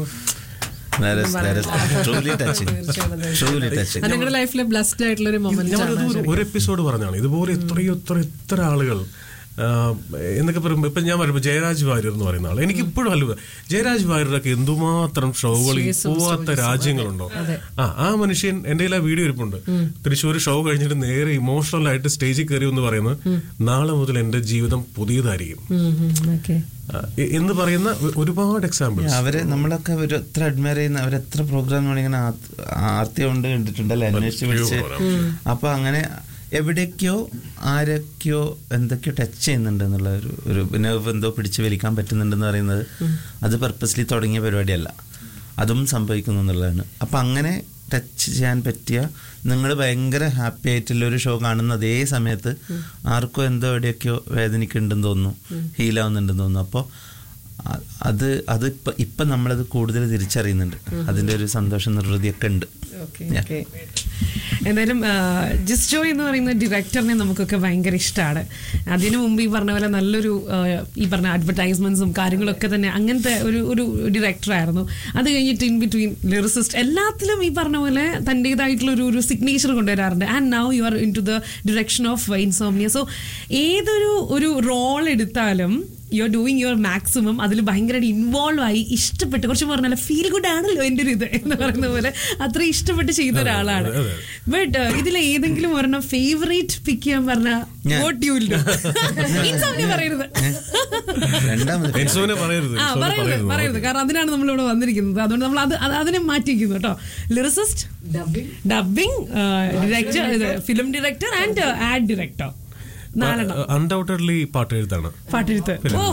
ട്രൂലി ടച്ചിങ് ട്രൂലി ടച്ചിങ് അത് നിങ്ങളുടെ ലൈഫിലെ ബ്ലസ്ഡ് ആയിട്ടുള്ള ഒരു മൊമെന്റ് ഞാനത് ആണ് ഒരു- ഒരു എപ്പിസോഡ് പറഞ്ഞാണ് ഇതുപോലെ എത്രയോ എത്ര എത്ര ആളുകൾ ആ, എന്നൊക്കെ പറയുമ്പോൾ ഇപ്പൊ ഞാൻ പറയുമ്പോൾ ജയരാജ് വാര്യർ എന്ന് പറയുന്ന ആൾ എനിക്ക് ഇപ്പോഴും അത്ഭുത ജയരാജ് വാര്യരൊക്കെ എന്തുമാത്രം ഷോകളിൽ പോവാത്ത രാജ്യങ്ങളുണ്ടോ ആ ആ മനുഷ്യൻ എന്റെ കയ്യിൽ ആ വീഡിയോ ഇരിപ്പുണ്ട് തൃശ്ശൂർ ഷോ കഴിഞ്ഞിട്ട് നേരെ ഇമോഷണൽ ആയിട്ട് സ്റ്റേജിൽ കയറി എന്ന് പറയുന്നത് നാളെ മുതൽ എന്റെ ജീവിതം പുതിയതായിരിക്കും ഓക്കെ ആ, എ- എന്ന് പറയുന്ന ഒ- ഒരുപാട് എക്സാമ്പിൾസ് അവര് നമ്മളൊക്കെ ഒരു എത്ര അഡ്മയർ ചെയ്യുന്ന അവരെത്ര പ്രോഗ്രാം ഇങ്ങനെ ആർത്തി- ആർത്തി കൊണ്ട് കണ്ടിട്ടുണ്ടല്ലോ അന്വേഷിച്ച് വിളിച്ച് അപ്പൊ അങ്ങനെ എവിടേക്കോ ആരൊക്കെയോ എന്തൊക്കെയോ ടച്ച് ചെയ്യുന്നുണ്ട് എന്നുള്ള ഒരു ഒരു നെർവ് എന്തോ പിടിച്ച് വലിക്കാൻ പറ്റുന്നുണ്ടെന്ന് പറയുന്നത് അത് പർപ്പസ്ലി തുടങ്ങിയ പരിപാടിയല്ല അതും സംഭവിക്കുന്നു എന്നുള്ളതാണ് അപ്പൊ അങ്ങനെ ടച്ച് ചെയ്യാൻ പറ്റിയ നിങ്ങൾ ഭയങ്കര ഹാപ്പി ആയിട്ടുള്ള ഒരു ഷോ കാണുന്ന അതേ സമയത്ത് ആർക്കോ എന്തോ എവിടെയൊക്കെയോ വേദനിക്കുന്നുണ്ടെന്ന് തോന്നുന്നു ഹീലാവുന്നുണ്ടെന്ന് തോന്നുന്നു അപ്പോൾ അ- അത് അത് ഇപ്പൊ ഇപ്പൊ നമ്മളത് കൂടുതൽ തിരിച്ചറിയുന്നുണ്ട് അതിന്റെ ഒരു സന്തോഷം നിർവൃതിയൊക്കെ ഉണ്ട് ഓക്കെ ഓക്കെ എന്തായാലും ആ, ജിസ്ജോ എന്ന് പറയുന്ന ഡയറക്ടറിനെ നമുക്കൊക്കെ ഭയങ്കര ഇഷ്ടമാണ് അതിനു മുമ്പ് ഈ പറഞ്ഞ പോലെ നല്ലൊരു ആ, ഈ പറഞ്ഞ അഡ്വർടൈസ്മെന്റ്സും കാര്യങ്ങളൊക്കെ തന്നെ അങ്ങനത്തെ ഒരു ഒരു ഡയറക്ടറായിരുന്നു അത് കഴിഞ്ഞിട്ട് ഇൻ ബിറ്റ്വീൻ ലിറിസിസ്റ്റ് എല്ലാത്തിലും ഈ പറഞ്ഞ പോലെ തൻ്റെതായിട്ടുള്ള ഒരു ഒരു സിഗ്നേച്ചർ കൊണ്ടുവരാറുണ്ട് and now you are into the direction of insomnia so ഏതൊരു ഒരു റോൾ എടുത്താലും you are doing your maximum അതിൽ ഭയങ്കരമായിട്ട് ഇൻവോൾവ് ആയി ഇഷ്ടപ്പെട്ട് കുറച്ച് പറഞ്ഞാൽ ഫീൽ ഗുഡ് ആണല്ലോ എൻ്റെ ഒരു ഇത് എന്ന് പറയുന്ന പോലെ അത്ര ഇഷ്ടപ്പെട്ട് ചെയ്ത ഒരാളാണ് ബട്ട് ഇതിൽ ഏതെങ്കിലും ഒരെണ്ണം ഫേവറേറ്റ് പിക്ക് ചെയ്യാൻ പറഞ്ഞാൽ ഞാൻ. വോട്ട് യു വിൽ ഇൻസോമിയ പറയരുത് രണ്ടാമത് എൻസോനെ പറയരുത് ആ എൻസോനെ പറയരുത് പറയരുത് പറയരുത് കാരണം അതിനാണ് നമ്മളിവിടെ വന്നിരിക്കുന്നത് അതുകൊണ്ട് നമ്മൾ അത് അത് അതിനെ മാറ്റിയിരിക്കുന്നു കേട്ടോ lyricist dubbing director film director and ad director നാലെണ്ണം അൺഡൗട്ടഡ്ലി പാട്ട് എഴുത്താണ് പാട്ടെഴുത്ത് ഓഫ്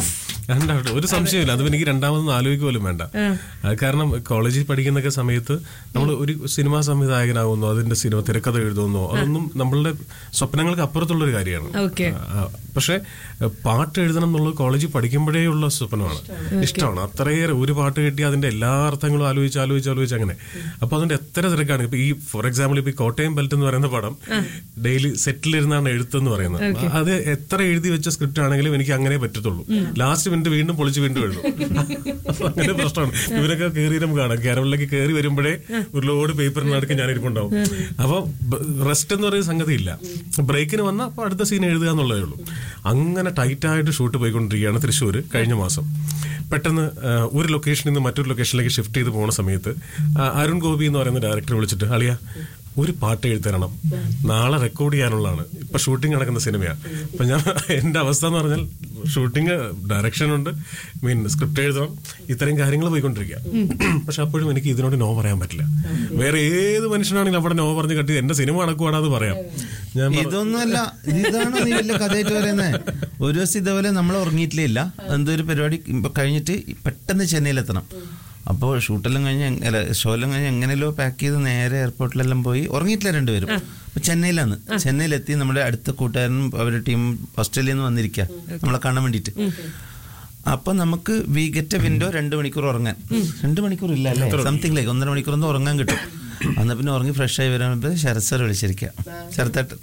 രണ്ടാവട്ടെ ഒരു സംശയമില്ല അത് എനിക്ക് രണ്ടാമതൊന്നും ആലോചിക്കുക പോലും വേണ്ട അത് കാരണം കോളേജിൽ പഠിക്കുന്നൊക്കെ സമയത്ത് നമ്മൾ ഒരു സിനിമാ സംവിധായകനാകുന്നോ അതിന്റെ സിനിമ തിരക്കഥ എഴുതുന്നോ അതൊന്നും നമ്മളുടെ സ്വപ്നങ്ങൾക്ക് അപ്പുറത്തുള്ള ഒരു കാര്യമാണ് ഓക്കെ ആ, പക്ഷേ എ, പാട്ട് എഴുതണം എന്നുള്ളത് കോളേജിൽ പഠിക്കുമ്പോഴേ ഉള്ള സ്വപ്നമാണ് ഇഷ്ടമാണ് അത്രയേറെ ഒരു പാട്ട് കിട്ടി അതിന്റെ എല്ലാ അർത്ഥങ്ങളും ആലോചിച്ച് ആലോചിച്ച് ആലോചിച്ച് അങ്ങനെ അപ്പൊ അതിന്റെ എത്ര തിരക്കാണ് ഇപ്പൊ ഈ ഫോർ എക്സാമ്പിൾ ഇപ്പൊ ഈ കോട്ടയം ബെൽറ്റ് എന്ന് പറയുന്ന പടം ഡെയിലി സെറ്റിലിരുന്നാണ് എഴുത്തെന്ന് പറയുന്നത് അത് എത്ര എഴുതി വെച്ച സ്ക്രിപ്റ്റ് ആണെങ്കിലും എനിക്ക് അങ്ങനെ പറ്റത്തുള്ളൂ ലാസ്റ്റ് മിനിറ്റ് വീണ്ടും പൊളിച്ച് വീണ്ടും എഴുതും അപ്പൊ അങ്ങനെ പ്രശ്നമാണ് ഇവരൊക്കെ കയറിയിരും കാണാം കേരളത്തിലേക്ക് കയറി വരുമ്പോഴേ ഒരു ലോഡ് പേപ്പറിനടുക്ക് ഞാൻ ഇരിപ്പുണ്ടാവും അപ്പൊ റെസ്റ്റ് എന്ന് പറയുന്ന സംഗതി ഇല്ല ബ്രേക്കിന് വന്നാൽ അപ്പൊ അടുത്ത സീൻ എഴുതുക എന്നുള്ളതേ ഉള്ളൂ അങ്ങനെ ടൈറ്റായിട്ട് ഷൂട്ട് പോയിക്കൊണ്ടിരിക്കുകയാണ് തൃശ്ശൂർ കഴിഞ്ഞ മാസം പെട്ടെന്ന് ആ, ഒരു ലൊക്കേഷനിൽ നിന്ന് മറ്റൊരു ലൊക്കേഷനിലേക്ക് ഷിഫ്റ്റ് ചെയ്ത് പോകുന്ന സമയത്ത് ആ, അരുൺ ഗോപി എന്ന് പറയുന്ന ഡയറക്ടറെ വിളിച്ചിട്ട് അളിയ ഒരു പാട്ട് എഴുതരണം നാളെ റെക്കോർഡ് ചെയ്യാനുള്ളതാണ് ഇപ്പൊ ഷൂട്ടിംഗ് നടക്കുന്ന സിനിമയാണ് അപ്പൊ ഞാൻ എന്റെ അവസ്ഥ എന്ന് പറഞ്ഞാൽ ഷൂട്ടിംഗ് ഡയറക്ഷൻ ഉണ്ട് മീൻ സ്ക്രിപ്റ്റ് എഴുതണം ഇത്രയും കാര്യങ്ങൾ പോയിക്കൊണ്ടിരിക്കുക പക്ഷെ അപ്പോഴും എനിക്ക് ഇതിനോട് നോ പറയാൻ പറ്റില്ല വേറെ ഏത് മനുഷ്യനാണെങ്കിലും അവിടെ നോ പറഞ്ഞ് കട്ടി എന്റെ സിനിമ നടക്കുവാണെന്ന് പറയാം ഞാൻ പറ- ഇതൊന്നുമല്ല ഇതാണ് നീ വലിയ കഥയായിട്ട് പറയുന്നത് ഒരു ദിവസം ഇതേപോലെ നമ്മൾ ഉറങ്ങിയിട്ടില്ല എന്തോ ഒരു പരിപാടി ഇപ്പൊ കഴിഞ്ഞിട്ട് പെട്ടെന്ന് ചെന്നൈയിലെത്തണം അപ്പോൾ ഷൂട്ടെല്ലാം കഴിഞ്ഞ് എങ്- അല്ല ഷോയെല്ലാം കഴിഞ്ഞ് എങ്ങനെയല്ലോ പാക്ക് ചെയ്ത് നേരെ എയർപോർട്ടിലെല്ലാം പോയി ഉറങ്ങിയിട്ടില്ല രണ്ടുപേരും അപ്പൊ ചെന്നൈയിലാണ് ചെന്നൈയിലെത്തി നമ്മുടെ അടുത്ത കൂട്ടുകാരനും അവരുടെ ടീം ഓസ്ട്രേലിയയിൽ നിന്ന് വന്നിരിക്കുക നമ്മളെ കാണാൻ വേണ്ടിയിട്ട് അപ്പൊ നമുക്ക് വി ഗെറ്റ് എ വിൻഡോ രണ്ട് മണിക്കൂർ ഉറങ്ങാൻ രണ്ട് മണിക്കൂർ ഇല്ല അല്ലേ സംതിങ് ലൈക്ക് ഒന്നര മണിക്കൂർ ഒന്ന് ഉറങ്ങാൻ കിട്ടും അന്ന് പിന്നെ ഉറങ്ങി ഫ്രഷ് ആയി വരുമ്പോൾ ശരത് സാർ വിളിച്ചിരിക്കുക ശരത്തേട്ടൻ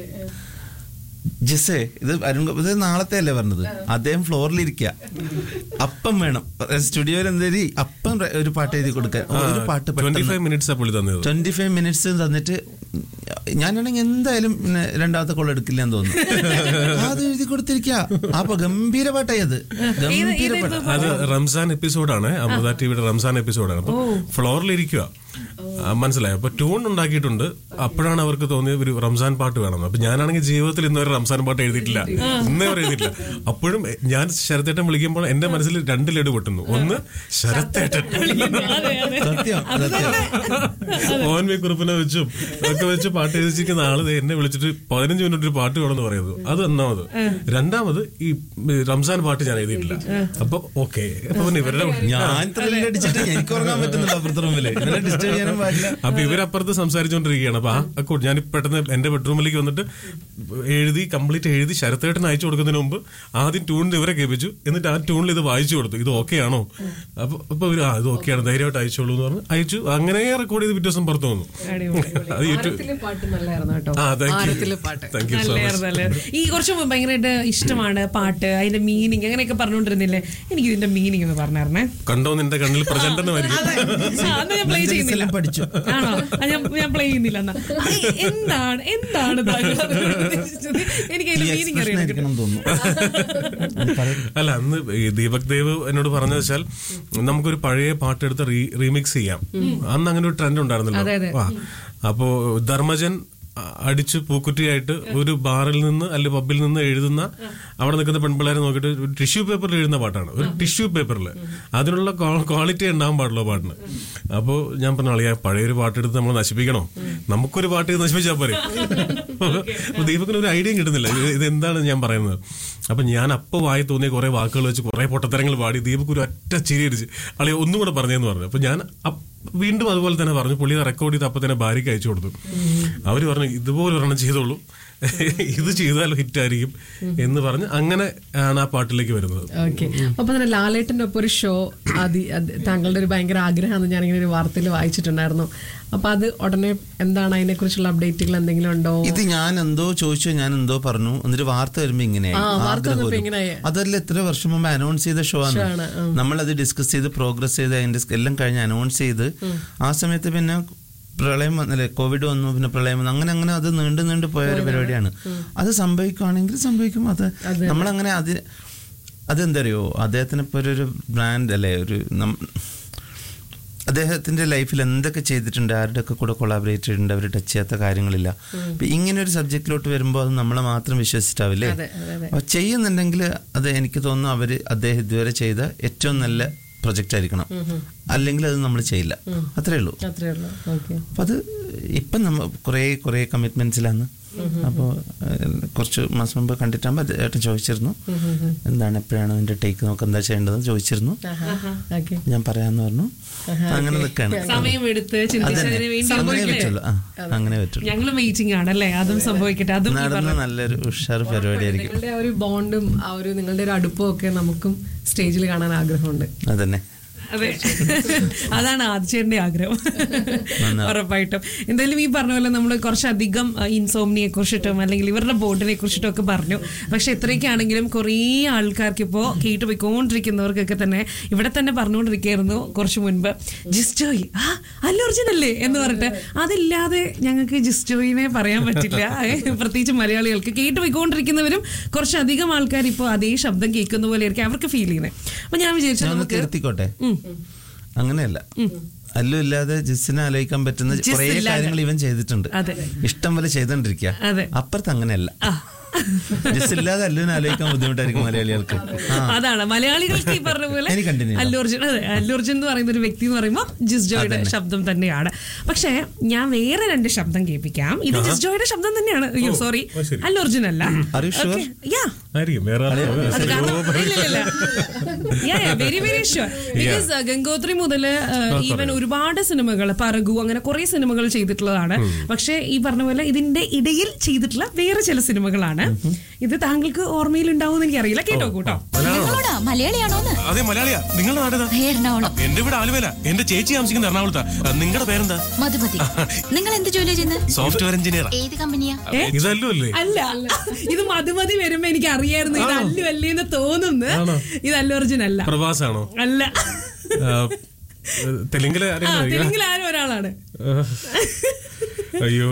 ജിസേ ഇത് അരുൺ ഗോ- ഇത് നാളത്തെ അല്ലേ പറഞ്ഞത് അദ്ദേഹം ഫ്ലോറിൽ ഇരിക്കുക അപ്പം വേണം സ്റ്റുഡിയോയിൽ എന്തേരി അപ്പം റെ- ഒരു പാട്ട് എഴുതി കൊടുക്കാൻ ഒരു പാട്ട് ട്വന്റി ഫൈവ് മിനിറ്റ്സ് ആ പുള്ളി തന്നത് ട്വന്റി ഫൈവ് മിനിറ്റ്സ് തന്നിട്ട് ഞാനാണെങ്കിൽ എന്തായാലും പിന്നെ രണ്ടാമത്തെ കോൾ എടുക്കില്ല എന്ന് തോന്നുന്നു അത് എഴുതി കൊടുത്തിരിക്കുക അപ്പൊ ഗംഭീര പാട്ടായി അത് ഗംഭീര പാട്ട് അത് റംസാൻ എപ്പിസോഡാണ് അമൃത ടിവിയുടെ റംസാൻ എപ്പിസോഡാണ് അപ്പൊ ഫ്ലോറിൽ ഇരിക്കുക മനസ്സിലായി അപ്പൊ ട്യൂൺ ഉണ്ടാക്കിയിട്ടുണ്ട് അപ്പോഴാണ് അവർക്ക് തോന്നിയത് ഒരു റംസാൻ പാട്ട് വേണം അപ്പൊ ഞാനാണെങ്കിൽ ജീവിതത്തിൽ ഇന്നുവരെ റംസാൻ പാട്ട് എഴുതിയിട്ടില്ല ഇന്നേ വരെ എഴുതിയിട്ടില്ല അപ്പോഴും ഞാൻ ശരത്തേട്ടൻ വിളിക്കുമ്പോൾ എന്റെ മനസ്സിൽ രണ്ട് ലഡു പൊട്ടുന്നു ഒന്ന് ശരത്തേട്ടൻ സത്യം സത്യം ഓൻ വി കുറുപ്പിനെ വെച്ചും ഒക്കെ വെച്ച് പാട്ട് എഴുതിച്ചിരിക്കുന്ന ആള് ദേ എന്നെ വിളിച്ചിട്ട് പതിനഞ്ച് മിനിറ്റ് ഒരു പാട്ട് വേണമെന്ന് പറയുന്നത് അത് ഒന്നാമത് രണ്ടാമത് ഈ റംസാൻ പാട്ട് ഞാൻ എഴുതിയിട്ടില്ല അപ്പൊ ഓക്കെ അപ്പൊ പിന്നെ ഇവരുടെ ഞാൻ ത്രില്ല് അടിച്ചിട്ട് എനിക്ക് ഉറങ്ങാൻ പറ്റുന്നില്ല അപ്പുറത്തെ റൂമില് ഇന്നലെ ഡിസ്റ്റർബ് ചെയ്യാനും പാടില്ല അപ്പൊ ഇവരപ്പുറത്ത് സംസാരിച്ചുകൊണ്ടിരിക്കുകയാണ് അപ്പൊ ആ അക്കൗണ്ട് ഞാൻ പെട്ടെന്ന് എന്റെ ബെഡ്റൂമിലേക്ക് വന്നിട്ട് എഴുതി കംപ്ലീറ്റ് എഴുതി ശരത്തേട്ടന് അയച്ചു കൊടുക്കുന്നതിന് മുമ്പ് ആദ്യം ട്യൂണിൽ ഇവരെ കേൾപ്പിച്ചു എന്നിട്ട് ആ ട്യൂണിൽ ഇത് വായിച്ചു കൊടുത്തു ഇത് ഓക്കെ ആണോ അപ്പൊ അപ്പൊ ഇവര് ആ ഇത് ഓക്കെയാണ് ധൈര്യമായിട്ട് അയച്ചോളൂ എന്ന് പറഞ്ഞ് അയച്ചു അങ്ങനെ റെക്കോർഡ് ചെയ്ത് പിറ്റേ ദിവസം പുറത്തു വന്നു അത് യൂട്യൂബ് ആരത്തിലെ പാട്ട് നല്ലായിരുന്നു കേട്ടോ ആ താങ്ക് ആരത്തിലെ യു പാട്ട് താങ്ക് യു സോ മച്ച് നല്ലതായിരുന്നു, നല്ലതായിരുന്നു. ഈ കുറച്ച് മുമ്പ് ഭയങ്കരമായിട്ട് ഇഷ്ടമാണ് പാട്ട് അതിന്റെ മീനിങ് അങ്ങനെയൊക്കെ പറഞ്ഞുകൊണ്ടിരുന്നില്ലേ എനിക്ക് ഇതിന്റെ മീനിങ് എന്ന് പറഞ്ഞായിരുന്നേ കണ്ടോ നിന്റെ കണ്ണിൽ പ്രചണ്ഡനമായിരിക്കും ആ, എന്നാ ഞാൻ പ്ലേ ചെയ്യുന്നില്ല എല്ലാം പഠിച്ചു ആണോ ആ, ഞാൻ ഞാൻ പ്ലേ ചെയ്യുന്നില്ല എന്നാ ആ, എ- എന്താണ് എന്താണ് താങ്കൾ അതുകൊണ്ട് ഉദ്ദേശിച്ചത്? എനിക്ക് ഈ അതിന്റെ മീനിങ് എക്സ്പ്രഷൻ അറിയാൻ ആയിരിക്കണം എന്ന് തോന്നുന്നു പറയൂ. അല്ല അന്ന് ഈ ദീപക് ദേവ് എന്നോട് പറഞ്ഞത് വെച്ചാൽ നമുക്കൊരു പഴയ പാട്ടെടുത്ത് റീ റീമിക്സ് ചെയ്യാം അന്ന് അങ്ങനെ ഒരു ട്രെൻഡ് ഉണ്ടായിരുന്നല്ലോ ആ. അപ്പോ ധർമ്മജൻ അ- അടിച്ച് പൂക്കുറ്റിയായിട്ട് ഒരു ബാറിൽ നിന്ന് അല്ലെങ്കിൽ പബ്ബിൽ നിന്ന് എഴുതുന്ന അവിടെ നിൽക്കുന്ന പെൺപിള്ളേരെ നോക്കിയിട്ട് ഒരു ടിഷ്യൂ പേപ്പറിൽ എഴുതുന്ന പാട്ടാണ് ഒരു ടിഷ്യൂ പേപ്പറിൽ അതിനുള്ള ക്വാളിറ്റി ഉണ്ടാവാൻ പാടുള്ളൂ പാട്ടിന് അപ്പോൾ ഞാൻ പറഞ്ഞ അളിയാ പഴയൊരു പാട്ടെടുത്ത് നമ്മൾ നശിപ്പിക്കണോ നമുക്കൊരു പാട്ട് ചെയ്ത് നശിപ്പിച്ചാൽ പോരെ അപ്പൊ ദീപകിന് ഒരു ഐഡിയയും കിട്ടുന്നില്ല ഇത് ഇതെന്താണ് ഞാൻ പറയുന്നത് അപ്പൊ ഞാൻ അപ്പൊ വായി തോന്നിയ കുറെ വാക്കുകൾ വെച്ച് കുറെ പൊട്ടത്തരങ്ങൾ പാടി ദീപക് ഒരു ഒറ്റ ചിരി അടിച്ച് അളിയ ഒന്നും കൂടെ പറഞ്ഞെന്ന് പറഞ്ഞു അപ്പൊ ഞാൻ അപ്പ് വീണ്ടും അതുപോലെ തന്നെ പറഞ്ഞു പുള്ളി റെക്കോർഡ് ചെയ്ത് അപ്പൊ തന്നെ ഭാര്യയ്ക്ക് അയച്ചു കൊടുത്തു അവര് പറഞ്ഞു ഇതുപോലെ ഒരെണ്ണം ചെയ്തോളൂ ഇത് ചെയ്താൽ ഹിറ്റ് ആയിരിക്കും എന്ന് പറഞ്ഞ് അങ്ങനെ ആണ് ആ പാട്ടിലേക്ക് വരുന്നത് ഓക്കെ അപ്പൊ തന്നെ ലാലേട്ടന്റെ ഒപ്പം ഒരു ഷോ അതി അത് താങ്കളുടെ ഒരു ഭയങ്കര ആഗ്രഹമാണ് ഞാനിങ്ങനെ ഒരു വാർത്തയിൽ വായിച്ചിട്ടുണ്ടായിരുന്നു അപ്പൊ അത് ഉടനെ എന്താണ് അതിനെ കുറിച്ചുള്ള അപ്ഡേറ്റുകൾ എന്തെങ്കിലും ഉണ്ടോ ഇത് ഞാൻ എന്തോ ചോദിച്ചു ഞാൻ എന്തോ പറഞ്ഞു എന്നിട്ട് വാർത്ത വരുമ്പോ ഇങ്ങനെയായി ആ, വാർത്ത ആഗ്രഹം വന്നപ്പോ ഒരു- ഇങ്ങനെയായി. അതല്ല എത്ര വർഷം മുമ്പ് അനൗൺസ് ചെയ്ത ഷോ ആണ് Show ആണ്, ഉം. നമ്മളത് ഡിസ്കസ് ചെയ്ത് പ്രോഗ്രസ് ചെയ്ത് അതിന്റെ എല്ലാം കഴിഞ്ഞ് അനൗൺസ് ചെയ്ത് ആ സമയത്ത് പിന്നെ പ്രളയം വന്നില്ലേ കോവിഡ് വന്നു പിന്നെ പ്രളയം വന്നു അങ്ങനെ അങ്ങനെ അത് നീണ്ടു നീണ്ടു പോയ ഒരു പരിപാടിയാണ് അത് സംഭവിക്കുകയാണെങ്കിൽ സംഭവിക്കും അത് നമ്മളങ്ങനെ അത് അതെന്താ അറിയോ അദ്ദേഹത്തിന് ഇപ്പോൾ ഒരു ബ്രാൻഡ് അല്ലേ ഒരു നം- അദ്ദേഹത്തിന്റെ ലൈഫിൽ എന്തൊക്കെ ചെയ്തിട്ടുണ്ട് ആരുടെയൊക്കെ കൂടെ കൊളാബറേറ്റ് ചെയ്തിട്ടുണ്ട് അവർ ടച്ച് ചെയ്യാത്ത കാര്യങ്ങളില്ല അപ്പൊ ഇങ്ങനെ ഒരു സബ്ജക്റ്റിലോട്ട് വരുമ്പോൾ അത് നമ്മളെ മാത്രം വിശ്വസിച്ചിട്ടാവില്ലേ അതെ, അതെ, അതെ. അപ്പൊ ചെയ്യുന്നുണ്ടെങ്കിൽ അത് എനിക്ക് തോന്നുന്നു അവര് അദ്ദേഹം ഇതുവരെ ചെയ്ത ഏറ്റവും നല്ല പ്രൊജക്റ്റ് ആയിരിക്കണം അല്ലെങ്കിൽ അത് നമ്മൾ ചെയ്യില്ല അത്രേ ഉള്ളൂ അത്രേ ഉള്ളൂ ഓക്കെ അപ്പൊ അത് ഇപ്പം നമ്മ കുറേ കുറേ കമ്മിറ്റ്മെന്റ്സിലാണ് അപ്പോൾ കുറച്ച് മാസം മുമ്പ് കണ്ടിട്ടാകുമ്പോൾ ഏട്ടൻ ചോദിച്ചിരുന്നു എന്താണ് എപ്പോഴാണ് നിന്റെ ടേക്ക് നമുക്ക് എന്താ ചെയ്യേണ്ടതെന്ന് ചോദിച്ചിരുന്നു ഓക്കെ ഞാൻ പറയാന്ന് പറഞ്ഞു അങ്ങനെ നിൽക്കാണ് സമയമെടുത്ത് ചിന്തിച്ചതിന് വേണ്ടി അങ്ങനെ പറ്റുള്ളൂ ആ അങ്ങനെ പറ്റുള്ളൂ ഞങ്ങൾ വെയിറ്റിംഗ് ആണ് അല്ലേ അതും സംഭവിക്കട്ടെ അതും ഈ നടന്ന പറഞ്ഞ- നല്ലൊരു ഉഷാർ പരിപാടിയായിരിക്കും നിങ്ങളുടെ ആ ഒരു ബോണ്ടും ആ ഒരു നിങ്ങളുടെ ഒരു അടുപ്പവും ഒക്കെ നമുക്കും സ്റ്റേജിൽ കാണാൻ ആഗ്രഹമുണ്ട് അതന്നെ അതെ അതാണ് ആദ്യച്ചേന്റെ ആഗ്രഹം നന്നാ. ഉറപ്പായിട്ടും എന്തായാലും ഈ പറഞ്ഞ പോലെ നമ്മൾ കുറച്ചധികം ഇൻസോമിനിയെ കുറിച്ചിട്ടും അല്ലെങ്കിൽ ഇവരുടെ ബോർഡിനെ കുറിച്ചിട്ടും ഒക്കെ പറഞ്ഞു പക്ഷെ എത്രയൊക്കെയാണെങ്കിലും കുറേ ആൾക്കാർക്ക് ഇപ്പോൾ കേട്ടുപോയിക്കൊണ്ടിരിക്കുന്നവർക്കൊക്കെ തന്നെ ഇവിടെ തന്നെ പറഞ്ഞുകൊണ്ടിരിക്കുകയായിരുന്നു കുറച്ച് മുൻപ് ജിസ്റ്റോയ് ആ അല്ലു അർജുൻ അല്ലേ എന്ന് പറഞ്ഞിട്ട് അതില്ലാതെ ഞങ്ങൾക്ക് ജിസ്റ്റോയിനെ പറയാൻ പറ്റില്ല ഏ, പ്രത്യേകിച്ച് മലയാളികൾക്ക് കേട്ടുപോയിക്കൊണ്ടിരിക്കുന്നവരും കുറച്ചധികം ആൾക്കാർ ഇപ്പോൾ അതേ ശബ്ദം കേൾക്കുന്ന പോലെ ആയിരിക്കും അവർക്ക് ഫീൽ ചെയ്യുന്നത് അപ്പൊ ഞാൻ വിചാരിച്ചു ഞാൻ നമുക്ക് തിരുത്തിക്കോട്ടെ അങ്ങനെയല്ല അല്ലു ഇല്ലാതെ ജിസ്സിനെ ആലോചിക്കാൻ പറ്റുന്ന ജിസ് കുറേ ഇല്ലാതെ. കാര്യങ്ങൾ ഇവൻ ചെയ്തിട്ടുണ്ട് അതെ. ഇഷ്ടം പോലെ ചെയ്തോണ്ടിരിക്കുക അതെ. അപ്പുറത്ത് അങ്ങനെയല്ല ജിസ് ഇല്ലാതെ അല്ലുവിനെ ആലോചിക്കാൻ ബുദ്ധിമുട്ടായിരിക്കും മലയാളികൾക്ക് ആ അതാണ് മലയാളികൾക്ക് ഈ പറഞ്ഞ പോലെ ഇനി continue ചെയ്യാം. അല്ലു അർജുൻ അതെ അല്ലു അർജുൻ എന്ന് പറയുന്ന ഒരു വ്യക്തി എന്ന് പറയുമ്പോൾ ജിസ് ജോയുടെ ശബ്ദം തന്നെയാണ് പക്ഷേ ഞാൻ വേറെ രണ്ട് ശബ്ദം കേൾപ്പിക്കാം ഇത് ജിസ് ജോയുടെ ശബ്ദം തന്നെയാണ് അയ്യോ സോറി അത് ശരി. അല്ലു അർജുൻ അല്ല Are you sure? യാ ആയിരിക്കും വേറെ ആള് അത് കാരണം very very sure because Gangotri മുതൽ ഈവൻ ഒരുപാട് സിനിമകൾ പറകു അങ്ങനെ കുറെ സിനിമകൾ ചെയ്തിട്ടുള്ളതാണ് പക്ഷേ ഈ പറഞ്ഞ പോലെ ഇതിന്റെ ഇടയിൽ ചെയ്തിട്ടുള്ള വേറെ ചില സിനിമകളാണ് ഇത് താങ്കൾക്ക് ഓർമ്മയിൽ ഉണ്ടാവും എന്ന് എനിക്കറിയില്ല കേട്ടോ കൂട്ടോ നിങ്ങളോടാ മലയാളിയാണോന്ന് അതെ മലയാളിയാ നിങ്ങളുടെ നാടേതാ എറണാകുളം എന്റെ വീട് ആലുവേല എന്റെ ചേച്ചി താമസിക്കുന്ന എറണാകുളത്താ നിങ്ങളുടെ പേരെന്താ മധുമതി നിങ്ങൾ എന്ത് ജോലി ചെയ്യുന്നത് സോഫ്റ്റ്വെയർ എഞ്ചിനീയർ ഏത് കമ്പനിയാ ഇതല്ലോ അല്ലേ അല്ല ഇത് മധുമതി വരുമ്പോ എനിക്ക് അറിയായിരുന്നു ഇത് അല്ലു അല്ലേന്ന് തോന്നുന്നു ഇത് അല്ലു അർജുൻ അല്ല പ്രവാസാണോ അല്ല ആ, തെലുങ്കിലെ ആ ആരെങ്കിലും അറിയാം? തെലുങ്കിൽ ആരും ഒരാളാണ് അയ്യോ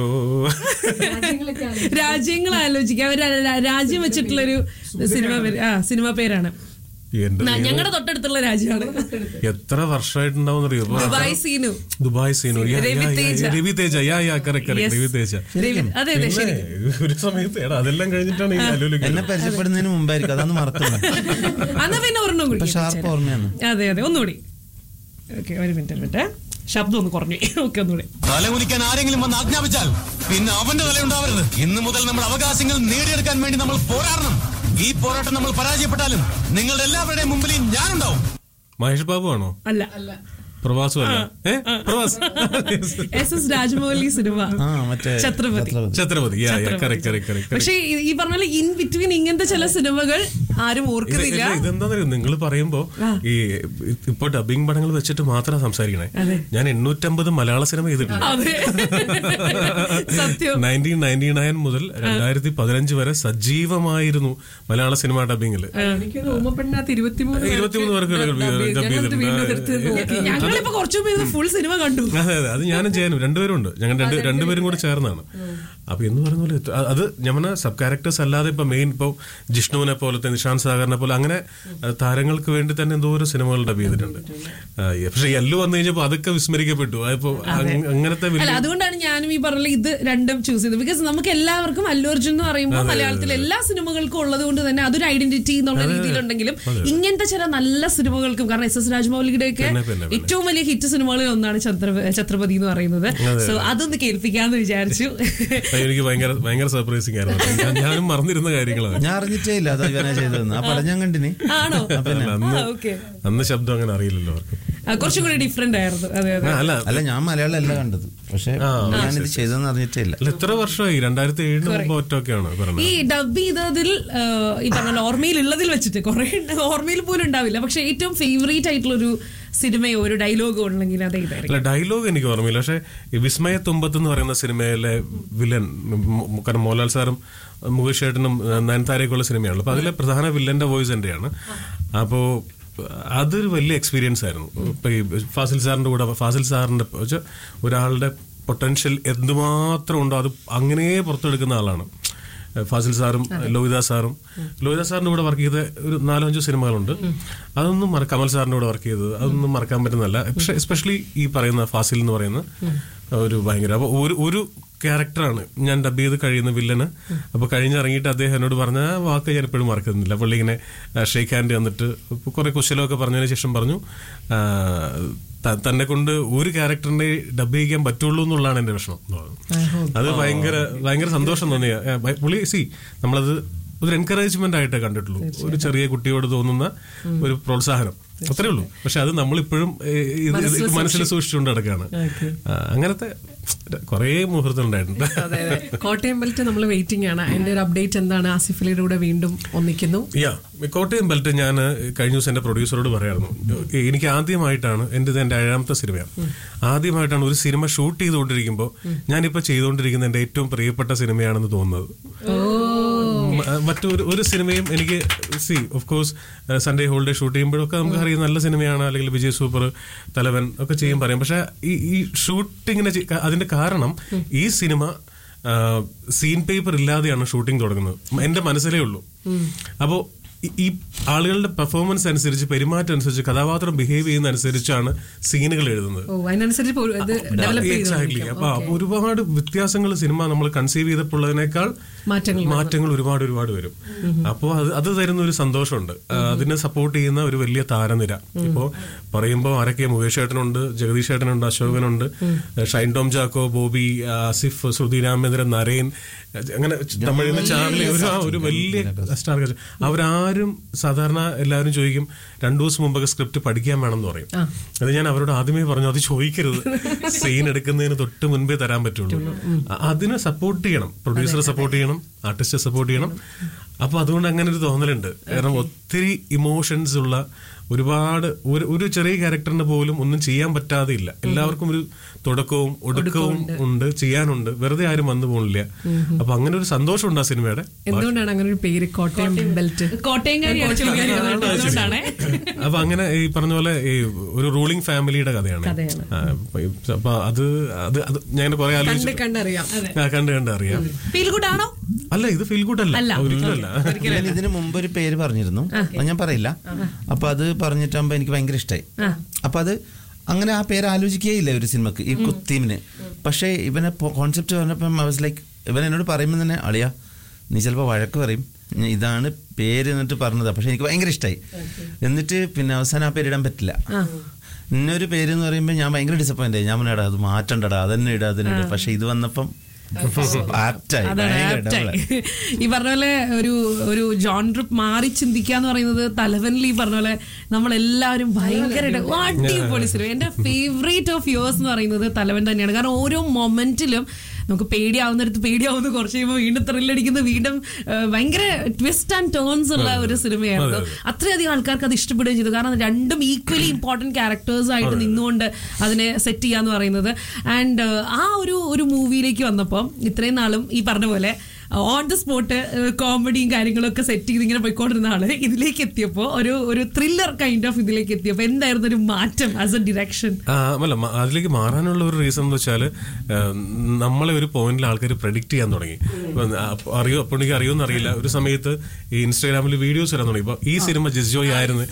രാജ്യങ്ങൾ ആലോചിക്കുക അവർ രാജ്യം വെച്ചിട്ടുള്ളൊരു സിനിമ പേര്- ആ സിനിമ പേരാണ് എന്റെ ഞങ്ങളുടെ തൊട്ടടുത്തുള്ള രാജ്യമാണ് എത്ര വർഷമായിട്ടുണ്ടാവും അറിയോ Dubai Seenu Dubai Seenu yeah, yeah, Ravi yeah, Teja. Ravi Teja yeah yeah correct Yes. Correct Ravi Teja Ravi- അതെ അതെ ശരി പിന്നെ ഒരു സമയത്ത് എടാ അതെല്ലാം കഴിഞ്ഞിട്ടാണ് ഈ അലുവിലേക്ക് എന്നെ പരിചയപ്പെടുന്നതിന് മുമ്പായിരിക്കും അതൊന്ന് മറക്കുന്നത് എന്നാ പിന്നെ ഒരെണ്ണം കൂടി ഇപ്പൊ ഷാർപ്പ് ഓർമ്മയാണ് അതെ അതെ ഒന്നുകൂടി ഓക്കെ ഒരു മിനിറ്റ് മിനിറ്റ് ശബ്ദം ഒന്ന് കുറഞ്ഞു ഓക്കെ ഒന്നുകൂടി തലകുനിക്കാൻ ആരെങ്കിലും വന്ന് ആജ്ഞാപിച്ചാൽ പിന്നെ അവന്റെ തലയുണ്ടാവരുത് ഇന്ന് മുതൽ നമ്മുടെ അവകാശങ്ങൾ നേടിയെടുക്കാൻ വേണ്ടി നമ്മൾ പോരാടണം ഈ പോരാട്ടം നമ്മൾ പരാജയപ്പെട്ടാലും നിങ്ങളുടെ എല്ലാവരുടെയും മുമ്പിൽ ഞാനുണ്ടാവും മഹേഷ് ബാബു ആണോ അല്ല പ്രവാസു അല്ല ഏ പ്രവാസ് എസ് എസ് രാജമൗലി സിനിമ ആ മറ്റേ Chhatrapati. Chhatrapati yeah yeah correct correct correct പക്ഷേ ഈ- ഈ പറഞ്ഞ പോലെ ഇൻ ബിറ്റ്വീൻ ഇങ്ങനത്തെ ചില സിനിമകൾ ആരും ഓർക്കുന്നില്ല ഇതെന്താണെന്നറിയോ നിങ്ങൾ പറയുമ്പോ ഈ ഇപ്പൊ ഡബിംഗ് പടങ്ങൾ വെച്ചിട്ട് മാത്രം സംസാരിക്കണേ ഞാൻ എണ്ണൂറ്റമ്പത് മലയാള സിനിമ ചെയ്തിട്ടുണ്ട് അതെ സത്യം നയൻറ്റീൻ നയൻറ്റി നയൻ മുതൽ രണ്ടായിരത്തി പതിനഞ്ച് വരെ സജീവമായിരുന്നു മലയാള സിനിമ ഡബിങ്ങിൽ എനിക്ക് ഓമപ്പെണ്ണാത്ത് ഇരുപത്തിമൂന്ന് ഇരുപത്തിമൂന്ന് പേർക്ക് ഡബ് ചെയ്തിട്ടുണ്ട് ഞങ്ങളിപ്പോ കുറച്ചു മുമ്പ് ഫുൾ സിനിമ കണ്ടു അതെ അതെ അത് ഞാനും ചെയ്യാനും രണ്ടുപേരും ഉണ്ട് ഞങ്ങൾ രണ്ട് രണ്ടുപേരും കൂടെ ചേർന്നാണ് അപ്പൊ എന്ന് പറയുന്ന പോലെ അ- അത് ഞാൻ പറഞ്ഞ സബ് ക്യാരക്ടേഴ്സ് അല്ലാതെ ഇപ്പൊ മെയിൻ ഇപ്പൊ ജിഷ്ണുവിനെ പോലത്തെ നിഷാന്ത് സാഗറിനെ പോലെ അങ്ങനെ അഹ് താരങ്ങൾക്ക് വേണ്ടി തന്നെ എന്തോരം സിനിമകൾ ഡബ് ചെയ്തിട്ടുണ്ട് ആ, ഈ- പക്ഷെ എല്ലു വന്നു കഴിഞ്ഞപ്പോ അതൊക്കെ വിസ്മരിക്കപ്പെട്ടു അതിപ്പോ അങ്- അങ്ങനത്തെ അല്ല വലിയ അതുകൊണ്ടാണ് ഞാനും ഈ പറഞ്ഞ ഇത് രണ്ടും ചൂസ് ചെയ്തത് ബിക്കോസ് നമുക്ക് എല്ലാവർക്കും അല്ലു അർജുൻ എന്ന് പറയുമ്പോൾ മലയാളത്തിലെ എല്ലാ സിനിമകൾക്കും ഉള്ളത് കൊണ്ട് തന്നെ അതൊരു ഐഡന്റിറ്റി എന്നുള്ള രീതിയിലുണ്ടെങ്കിലും ഇങ്ങനത്തെ ചില നല്ല സിനിമകൾക്കും കാരണം എസ് എസ് രാജമൗലിയുടെ ഒക്കെ പിന്നെ, പിന്നെ, പിന്നെ. ഏറ്റവും വലിയ ഹിറ്റ് സിനിമകളിൽ ഒന്നാണ് ഛത്ര- ഛത്രപതി എന്ന് പറയുന്നത് സോ അതൊന്ന് കേൾപ്പിക്കാന്ന് വിചാരിച്ചു അത് എനിക്ക് ഭയങ്കര ഭയങ്കര സർപ്രൈസിങ് ആയിരുന്നു ഞാൻ- ഞാനും മറന്നിരുന്ന കാര്യങ്ങളാണ് ഞാൻ അറിഞ്ഞിട്ടേ ഇല്ല അത് ഇവനാ ചെയ്തതെന്ന് ആ പടം ഞാൻ കണ്ടിനി ആണോ അല്ല, അന്ന് ആ, okay. അന്ന് ശബ്ദം അങ്ങനെ അറിയില്ലല്ലോ അവർക്ക് ആ, കുറച്ചും കൂടി ഡിഫറെന്റ് ആയിരുന്നു അതെ അതെ ആ, അല്ല അല്ല ഞാൻ മലയാളം അല്ല കണ്ടത് പക്ഷെ ഞാനിത് ചെയ്തതെന്ന് അറിഞ്ഞിട്ടേ ഇല്ല അല്ല എത്ര വർഷമായി രണ്ടായിരത്തി ഏഴിന് മുമ്പ് ഒറ്റൊക്കെയാണ് പറഞ്ഞത് ഈ ഡബ് ചെയ്തതിൽ ആ, ഈ പറഞ്ഞ ഓർമ്മയിൽ ഉള്ളതിൽ വെച്ചിട്ട് കുറെ ഓർമ്മയിൽ പോലും ഉണ്ടാവില്ല പക്ഷെ ഏറ്റവും ഫേവറേറ്റ് ആയിട്ടുള്ള ഒരു സിനിമയോ ഒരു ഡയലോഗോ ഉണ്ടെങ്കിൽ അത് ഇതായിരിക്കും അല്ല ഡയലോഗ് എനിക്ക് ഓർമ്മയില്ല പക്ഷെ ഈ വിസ്മയ തുമ്പത്ത് എന്ന് പറയുന്ന സിനിമയിലെ വില്ലൻ മ് മ് കാരണം മോഹൻലാൽ സാറും മുകേഷ് ഏട്ടനും നയൻതാരയൊക്കെയുള്ള സിനിമയാണല്ലോ അപ്പൊ അതിലെ പ്രധാന വില്ലന്റെ വോയിസ് എന്റെയാണ് അപ്പോ അതൊരു വലിയ എക്സ്പീരിയൻസ് ആയിരുന്നു ഇപ്പൊ ഈ ഫാസിൽ സാറിന്റെ കൂടെ ഫാസിൽ സാറിന്റെ വെച്ചാ ഒരാളുടെ പൊട്ടൻഷ്യൽ എന്തുമാത്രം ഉണ്ടോ അത് അങ്ങനെ പുറത്തെടുക്കുന്ന ആളാണ് ഫാസിൽ സാറും ലോഹിദാസ് സാറും ലോഹിദാസ് സാറിന്റെ കൂടെ വർക്ക് ചെയ്ത ഒരു നാലോ അഞ്ചോ സിനിമകളുണ്ട് അതൊന്നും മറ- കമൽ സാറിന്റെ കൂടെ വർക്ക് ചെയ്തത് അതൊന്നും മറക്കാൻ പറ്റുന്നതല്ല പക്ഷെ എസ്പെഷ്യലി ഈ പറയുന്ന ഫാസിൽ എന്ന് പറയുന്ന ഒരു ഭയങ്കര അപ്പൊ ഒരു ഒരു ക്യാരക്ടറാണ് ഞാൻ ഡബ് ചെയ്ത് കഴിയുന്ന വില്ലന് അപ്പൊ കഴിഞ്ഞിറങ്ങിയിട്ട് അദ്ദേഹം എന്നോട് പറഞ്ഞ ആ വാക്ക് ഞാൻ എപ്പോഴും മറക്കുന്നില്ല പുള്ളി ഇങ്ങനെ ഷേക്ക് ഹാൻഡ് തന്നിട്ട് കുറെ കുശലമൊക്കെ പറഞ്ഞതിന് ശേഷം പറഞ്ഞു ആ, ത- തന്നെ കൊണ്ട് ഒരു ക്യാരക്ടറിനെ ഡബ് ചെയ്യിക്കാൻ പറ്റുള്ളൂ എന്നുള്ളതാണ് എന്റെ വിഷമം എന്ന് പറഞ്ഞു. അത് ഭയങ്കര ഭയങ്കര സന്തോഷം തോന്നിയ ഏ, ഭയ- പുള്ളി സി നമ്മളത് ഒരു എൻകറേജ്മെന്റ് ആയിട്ടേ കണ്ടിട്ടുള്ളൂ ഒരു ചെറിയ കുട്ടിയോട് തോന്നുന്ന ഒരു പ്രോത്സാഹനം അത്രേ ഉള്ളൂ പക്ഷെ അത് നമ്മളിപ്പോഴും ഏ, ഇത് ഇത് മനസ്സിൽ സൂക്ഷിച്ചുകൊണ്ട് നടക്കുകയാണ് ആ, അങ്ങനത്തെ കുറേ മുഹൂർത്തം ഉണ്ടായിട്ടുണ്ട് അതെ അതെ കോട്ടയം ബെൽറ്റ് നമ്മൾ വെയിറ്റിംഗ് ആണ് അതിന്റെ ഒരു അപ്ഡേറ്റ് എന്താണ് ആസിഫലിയുടെ കൂടെ വീണ്ടും ഒന്നിക്കുന്നു യാ കോട്ടയം ബെൽറ്റ് ഞാൻ കഴിഞ്ഞ ദിവസം എന്റെ പ്രൊഡ്യൂസറോട് പറയായിരുന്നു എനിക്ക് ആദ്യമായിട്ടാണ് എന്റെ എന്റെ ഏഴാമത്തെ സിനിമയാണ് ആദ്യമായിട്ടാണ് ഒരു സിനിമ ഷൂട്ട് ചെയ്തുകൊണ്ടിരിക്കുമ്പോൾ ഞാനിപ്പോ ചെയ്തുകൊണ്ടിരിക്കുന്ന എന്റെ ഏറ്റവും പ്രിയപ്പെട്ട സിനിമയാണെന്ന് തോന്നുന്നത് മ- മറ്റൊരു ഒരു സിനിമയും എനിക്ക് സി of course Sunday holiday shoot ചെയ്യുമ്പോഴൊക്കെ നമുക്ക് അറിയാം നല്ല സിനിമയാണ് അല്ലെങ്കിൽ വിജയ് സൂപ്പർ തലവൻ ഒക്കെ ചെയ്യും പറയും പക്ഷെ ഈ ഈ ഷൂട്ടിങ്ങിന് അതിന്റെ കാരണം ഈ സിനിമ സീൻ പേപ്പർ ഇല്ലാതെയാണ് ഷൂട്ടിംഗ് തുടങ്ങുന്നത് എന്റെ മനസ്സിലേ ഉള്ളൂ അപ്പോ ഈ- ഈ ആളുകളുടെ പെർഫോമൻസ് അനുസരിച്ച് പെരുമാറ്റം അനുസരിച്ച് കഥാപാത്രം ബിഹേവ് ചെയ്യുന്ന അനുസരിച്ചാണ് സീനുകൾ എഴുതുന്നത് ഓ അതിനനുസരിച്ച് ഇപ്പൊ ഒരു ഇത് ഡെവലപ്പ് എക്സാക്ട്ലി അപ്പൊ അപ്പൊ ഒരുപാട് വ്യത്യാസങ്ങൾ സിനിമ നമ്മൾ കൺസീവ് ചെയ്തപ്പോഴതിനേക്കാൾ മാറ്റങ്ങൾ മാറ്റങ്ങൾ ഒരുപാട് ഒരുപാട് വരും അപ്പോൾ അത് അത് തരുന്ന ഒരു സന്തോഷമുണ്ട് ആ, അതിനെ സപ്പോർട്ട് ചെയ്യുന്ന ഒരു വലിയ താരനിര ഇപ്പോ പറയുമ്പോൾ ആരൊക്കെ മുകേഷ് ഏട്ടനുണ്ട് ജഗദീഷ് ഏട്ടനുണ്ട് അശോകനുണ്ട് ഷൈൻ ടോം ചാക്കോ ബോബി ആസിഫ് ശ്രുതി രാമേന്ദ്രൻ നരേൻ അങ്ങനെ തമിഴിൽ നിന്ന് ചാർലി ഒരു ആ, ഒരു വലിയ സ്റ്റാർ കാസ്റ്റ് അവരാരും സാധാരണ എല്ലാവരും ചോദിക്കും രണ്ടു ദിവസം മുമ്പൊക്കെ സ്ക്രിപ്റ്റ് പഠിക്കാൻ വേണമെന്ന് പറയും അത് ഞാൻ അവരോട് ആദ്യമേ പറഞ്ഞു അത് ചോദിക്കരുത് സീൻ എടുക്കുന്നതിന് തൊട്ട് മുൻപേ തരാൻ പറ്റുള്ളൂ അ- അതിനെ സപ്പോർട്ട് ചെയ്യണം പ്രൊഡ്യൂസറെ സപ്പോർട്ട് ചെയ്യണം ആർട്ടിസ്റ്റിനെ സപ്പോർട്ട് ചെയ്യണം അപ്പൊ അതുകൊണ്ട് അങ്ങനെ ഒരു തോന്നലുണ്ട് കാരണം ഒത്തിരി ഇമോഷൻസ് ഉള്ള ഒരുപാട് ഒരു ഒരു ചെറിയ ക്യാരക്ടറിന് പോലും ഒന്നും ചെയ്യാൻ പറ്റാതെ ഇല്ല എല്ലാവർക്കും ഒരു തുടക്കവും ഒടുക്കവും ഉണ്ട് ചെയ്യാനുണ്ട് വെറുതെ ആരും വന്നു പോണില്ല അപ്പൊ അങ്ങനെ ഒരു സന്തോഷമുണ്ട് ആ സിനിമയുടെ എന്തുകൊണ്ടാണ് അങ്ങനെ ഒരു പേര് കോട്ടയം ബെൽറ്റ് കോട്ടയംകാരിയാണ് ചോദിക്കുന്നത്. അതുകൊണ്ടാണേ അപ്പൊ അങ്ങനെ ഈ പറഞ്ഞ പോലെ ഈ ഒരു റൂളിംഗ് ഫാമിലിയുടെ കഥയാണ് കഥയാണ്. ആ, അപ്പൊ അത് അത് അത് ഞാൻ കുറെ കണ്ട് ആലോചിച്ചു കണ്ടറിയാം ആ, കണ്ട് കണ്ട് അറിയാം ഫീൽ ഗുഡ് ആണോ അല്ല ഇത് ഫീൽ ഗുഡ് അല്ല ഒരിക്കലും അല്ല ഞാൻ ഇതിന് മുമ്പ് ഒരു പേര് പറഞ്ഞിരുന്നു അത് ഞാൻ പറയില്ല അപ്പൊ അത് പറഞ്ഞിട്ടാകുമ്പോ എനിക്ക് ഭയങ്കര ഇഷ്ടമായി അപ്പൊ അത് അങ്ങനെ ആ പേര് ആലോചിക്കുകയില്ല ഒരു സിനിമക്ക് ഈ തീമിന് പക്ഷേ ഇവനെ കോൺസെപ്റ്റ് പറഞ്ഞപ്പം ഐ വാസ് ലൈക്ക് ഇവൻ എന്നോട് പറയുമ്പോൾ തന്നെ അളിയാ നീ ചിലപ്പോൾ വഴക്ക് പറയും ഞാൻ ഇതാണ് പേര് എന്നിട്ട് പറഞ്ഞത് പക്ഷെ എനിക്ക് ഭയങ്കര ഇഷ്ടമായി എന്നിട്ട് പിന്നെ അവസാനം ആ പേര് ഇടാൻ പറ്റില്ല ഇന്നൊരു പേര് എന്ന് പറയുമ്പോൾ ഞാൻ ഭയങ്കര ഡിസപ്പോയിന്റ് ആയി ഞാൻ പറഞ്ഞടാ അത് മാറ്റണ്ടടാ അതന്നെ ഇടാ അതിനെ ഇടാ പക്ഷെ ഇത് വന്നപ്പം ആപ്റ്റായി അതാണ് ഭയങ്കര apt ആയി. double ആയി. ഈ പറഞ്ഞ പോലെ ഒരു ഒരു ജോൺഡർ മാറി ചിന്തിക്കുക എന്ന് പറയുന്നത് തലവനിൽ ഈ പറഞ്ഞ പോലെ നമ്മളെല്ലാവരും ഭയങ്കര അടിപൊളി സിനിമ എന്റെ ഫേവറേറ്റ് ഓഫ് യേഴ്സ് എന്ന് പറയുന്നത് തലവൻ തന്നെയാണ് കാരണം ഓരോ മൊമെന്റിലും നമുക്ക് പേടിയാവുന്നിടത്ത് പേടിയാവുന്ന കുറച്ച് കഴിയുമ്പോൾ വീണ്ടും ത്രില്ലടിക്കുന്ന വീണ്ടും ആ, ഭയങ്കര ട്വിസ്റ്റ് ആൻഡ് ടേൺസ് ഉള്ള ഒരു സിനിമയായിരുന്നു അത്രയധികം ആൾക്കാർക്ക് അത് ഇഷ്ടപ്പെടുകയും ചെയ്തു കാരണം രണ്ടും ഈക്വലി ഇമ്പോർട്ടന്റ് ക്യാരക്ടേഴ്സ് ആയിട്ട് നിന്നുകൊണ്ട് അതിനെ സെറ്റ് ചെയ്യാന്ന് പറയുന്നത് ആൻഡ് ആ ഒരു ഒരു മൂവിയിലേക്ക് വന്നപ്പോൾ ഇത്രയും നാളും ഈ പറഞ്ഞ പോലെ ഓൺ ദ സ്പോട്ട് കോമഡിയും കാര്യങ്ങളൊക്കെ സെറ്റ് ചെയ്ത് ഇങ്ങനെ പോയിക്കൊണ്ടിരുന്ന ആള് ഇതിലേക്ക് എത്തിയപ്പോൾ ഒരു ഒരു ത്രില്ലർ കൈൻഡ് ഓഫ് ഇതിലേക്ക് എത്തിയപ്പോൾ എന്തായിരുന്നു ഒരു മാറ്റം ആസ് എ ഡിറക്ഷൻ ആ, അല്ല മ- അതിലേക്ക് മാറാനുള്ള ഒരു റീസൺ എന്ന് വെച്ചാൽ നമ്മളെ ഒരു പോയിന്റിൽ ആൾക്കാർ പ്രഡിക്റ്റ് ചെയ്യാൻ തുടങ്ങി ഇപ്പൊ, ആ, അപ്പൊ അറിയോ അപ്പോൾ എനിക്ക് അറിയുമെന്ന് അറിയില്ല ഒരു സമയത്ത് ഈ ഇൻസ്റ്റാഗ്രാമിൽ വീഡിയോസ് വരാൻ തുടങ്ങി ഇപ്പൊ ഈ സിനിമ ജിസ്ജോയ് ആയിരുന്നു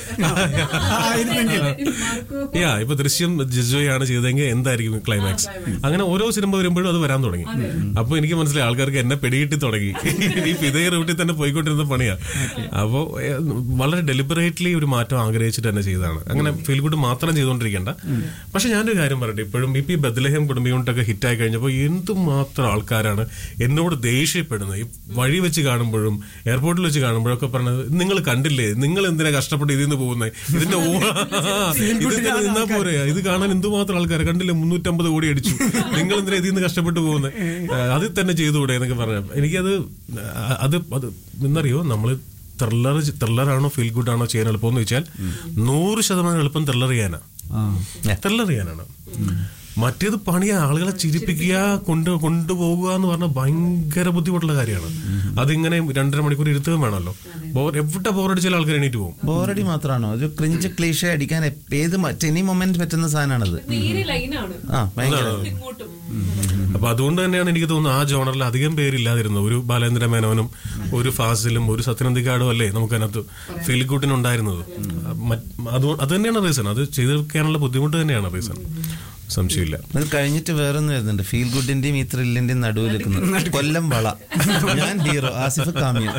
യാ ഇപ്പൊ ദൃശ്യം ജിസ്ജോയ് ആണ് ചെയ്തതെങ്കിൽ എന്തായിരിക്കും ക്ലൈമാക്സ് അങ്ങനെ ഓരോ സിനിമ വരുമ്പോഴും അത് വരാൻ തുടങ്ങി അപ്പൊ എനിക്ക് മനസ്സിലായി ആൾക്കാർക്ക് എന്നെ പിടികിട്ടി തുടങ്ങി ഇനിയിപ്പോ ഇതേ റൂട്ടിൽ തന്നെ പോയിക്കൊണ്ടിരുന്ന പണിയാ അപ്പോ ഏ, വളരെ ഡെലിബറേറ്റ്ലി ഒരു മാറ്റം ആഗ്രഹിച്ചിട്ട് തന്നെ ചെയ്തതാണ് അങ്ങനെ ഫീൽ ഗുഡ് മാത്രം ചെയ്തുകൊണ്ടിരിക്കേണ്ട പക്ഷെ ഞാനൊരു കാര്യം പറയട്ടെ ഇപ്പോഴും ഇപ്പൊ ഈ ബദലഹം കുടുംബയൂണിറ്റൊക്കെ ഹിറ്റായി കഴിഞ്ഞപ്പോൾ എന്തുമാത്രം ആൾക്കാരാണ് എന്നോട് ദേഷ്യപ്പെടുന്നത് ഈ വഴി വെച്ച് കാണുമ്പോഴും എയർപോർട്ടിൽ വെച്ച് കാണുമ്പോഴൊക്കെ പറഞ്ഞത് നിങ്ങൾ കണ്ടില്ലേ നിങ്ങൾ എന്തിനാ കഷ്ടപ്പെട്ട് ഇതിൽ നിന്ന് പോകുന്നത് ഇതിന്റെ ഓ- ഇതിന്റെ നിന്നാ പോരെ ഇത് കാണാൻ എന്തുമാത്രം ആൾക്കാർ കണ്ടില്ലേ മുന്നൂറ്റമ്പത് കോടി അടിച്ചു നിങ്ങൾ എന്തിനാ ഇതിൽ നിന്ന് കഷ്ടപ്പെട്ട് പോകുന്നത് അതിൽ തന്നെ ചെയ്തുകൂടെ എന്നൊക്കെ പറഞ്ഞു എനിക്കത് ആ, അത് അത് എന്നറിയോ നമ്മള് ത്രില്ലർ ത്രില്ലറാണോ ഫീൽ ഗുഡ് ആണോ ചെയ്യാൻ എളുപ്പം എന്ന് വെച്ചാൽ നൂറ് ശതമാനം എളുപ്പം ത്രില്ലർ ചെയ്യാനാ ത്രില്ലർ ചെയ്യാനാണ് മറ്റേത് പണിയാ ആളുകളെ ചിരിപ്പിക്കുക കൊണ്ട് കൊണ്ടുപോകുക എന്ന് പറഞ്ഞാൽ ഭയങ്കര ബുദ്ധിമുട്ടുള്ള കാര്യമാണ് അതിങ്ങനെ രണ്ടര മണിക്കൂർ ഇരുത്തുകയും വേണമല്ലോ ബോർ എവിടെ ബോറടിച്ചാൽ ആൾക്കാർ എണീറ്റ് പോകും ബോറടി മാത്രമാണോ ഒരു ക്രിഞ്ച് ക്ലീഷ അടിക്കാൻ എപ്പ- ഏത് എനി മൊമെന്റ് പറ്റുന്ന സാധനമാണത് ആ ഭയങ്കര അപ്പൊ അതുകൊണ്ട് തന്നെയാണ് എനിക്ക് തോന്നുന്നത് ആ ജോണറിൽ അധികം പേരില്ലാതിരുന്നത് ഒരു ബാലേന്ദ്ര മേനോനും ഒരു ഫാസിലും ഒരു സത്യനന്ദിക്കാടും അല്ലേ നമുക്ക് അതിനകത്ത് ഫീൽ ഗുഡിനുണ്ടായിരുന്നത് മറ്റ് അത് അത് തന്നെയാണ് റീസൺ അത് ചെയ്തെടുക്കാനുള്ള ബുദ്ധിമുട്ട് തന്നെയാണ് റീസൺ സംശയമില്ല അത് കഴിഞ്ഞിട്ട് വേറൊന്നും വരുന്നുണ്ട് ഫീൽ ഗുഡിന്റെയും ഈ ത്രില്ലിന്റെയും നടുവിൽ നിൽക്കുന്നത് കൊല്ലം വള ഞാൻ ഹീറോ ആസിഫ് കാമിയ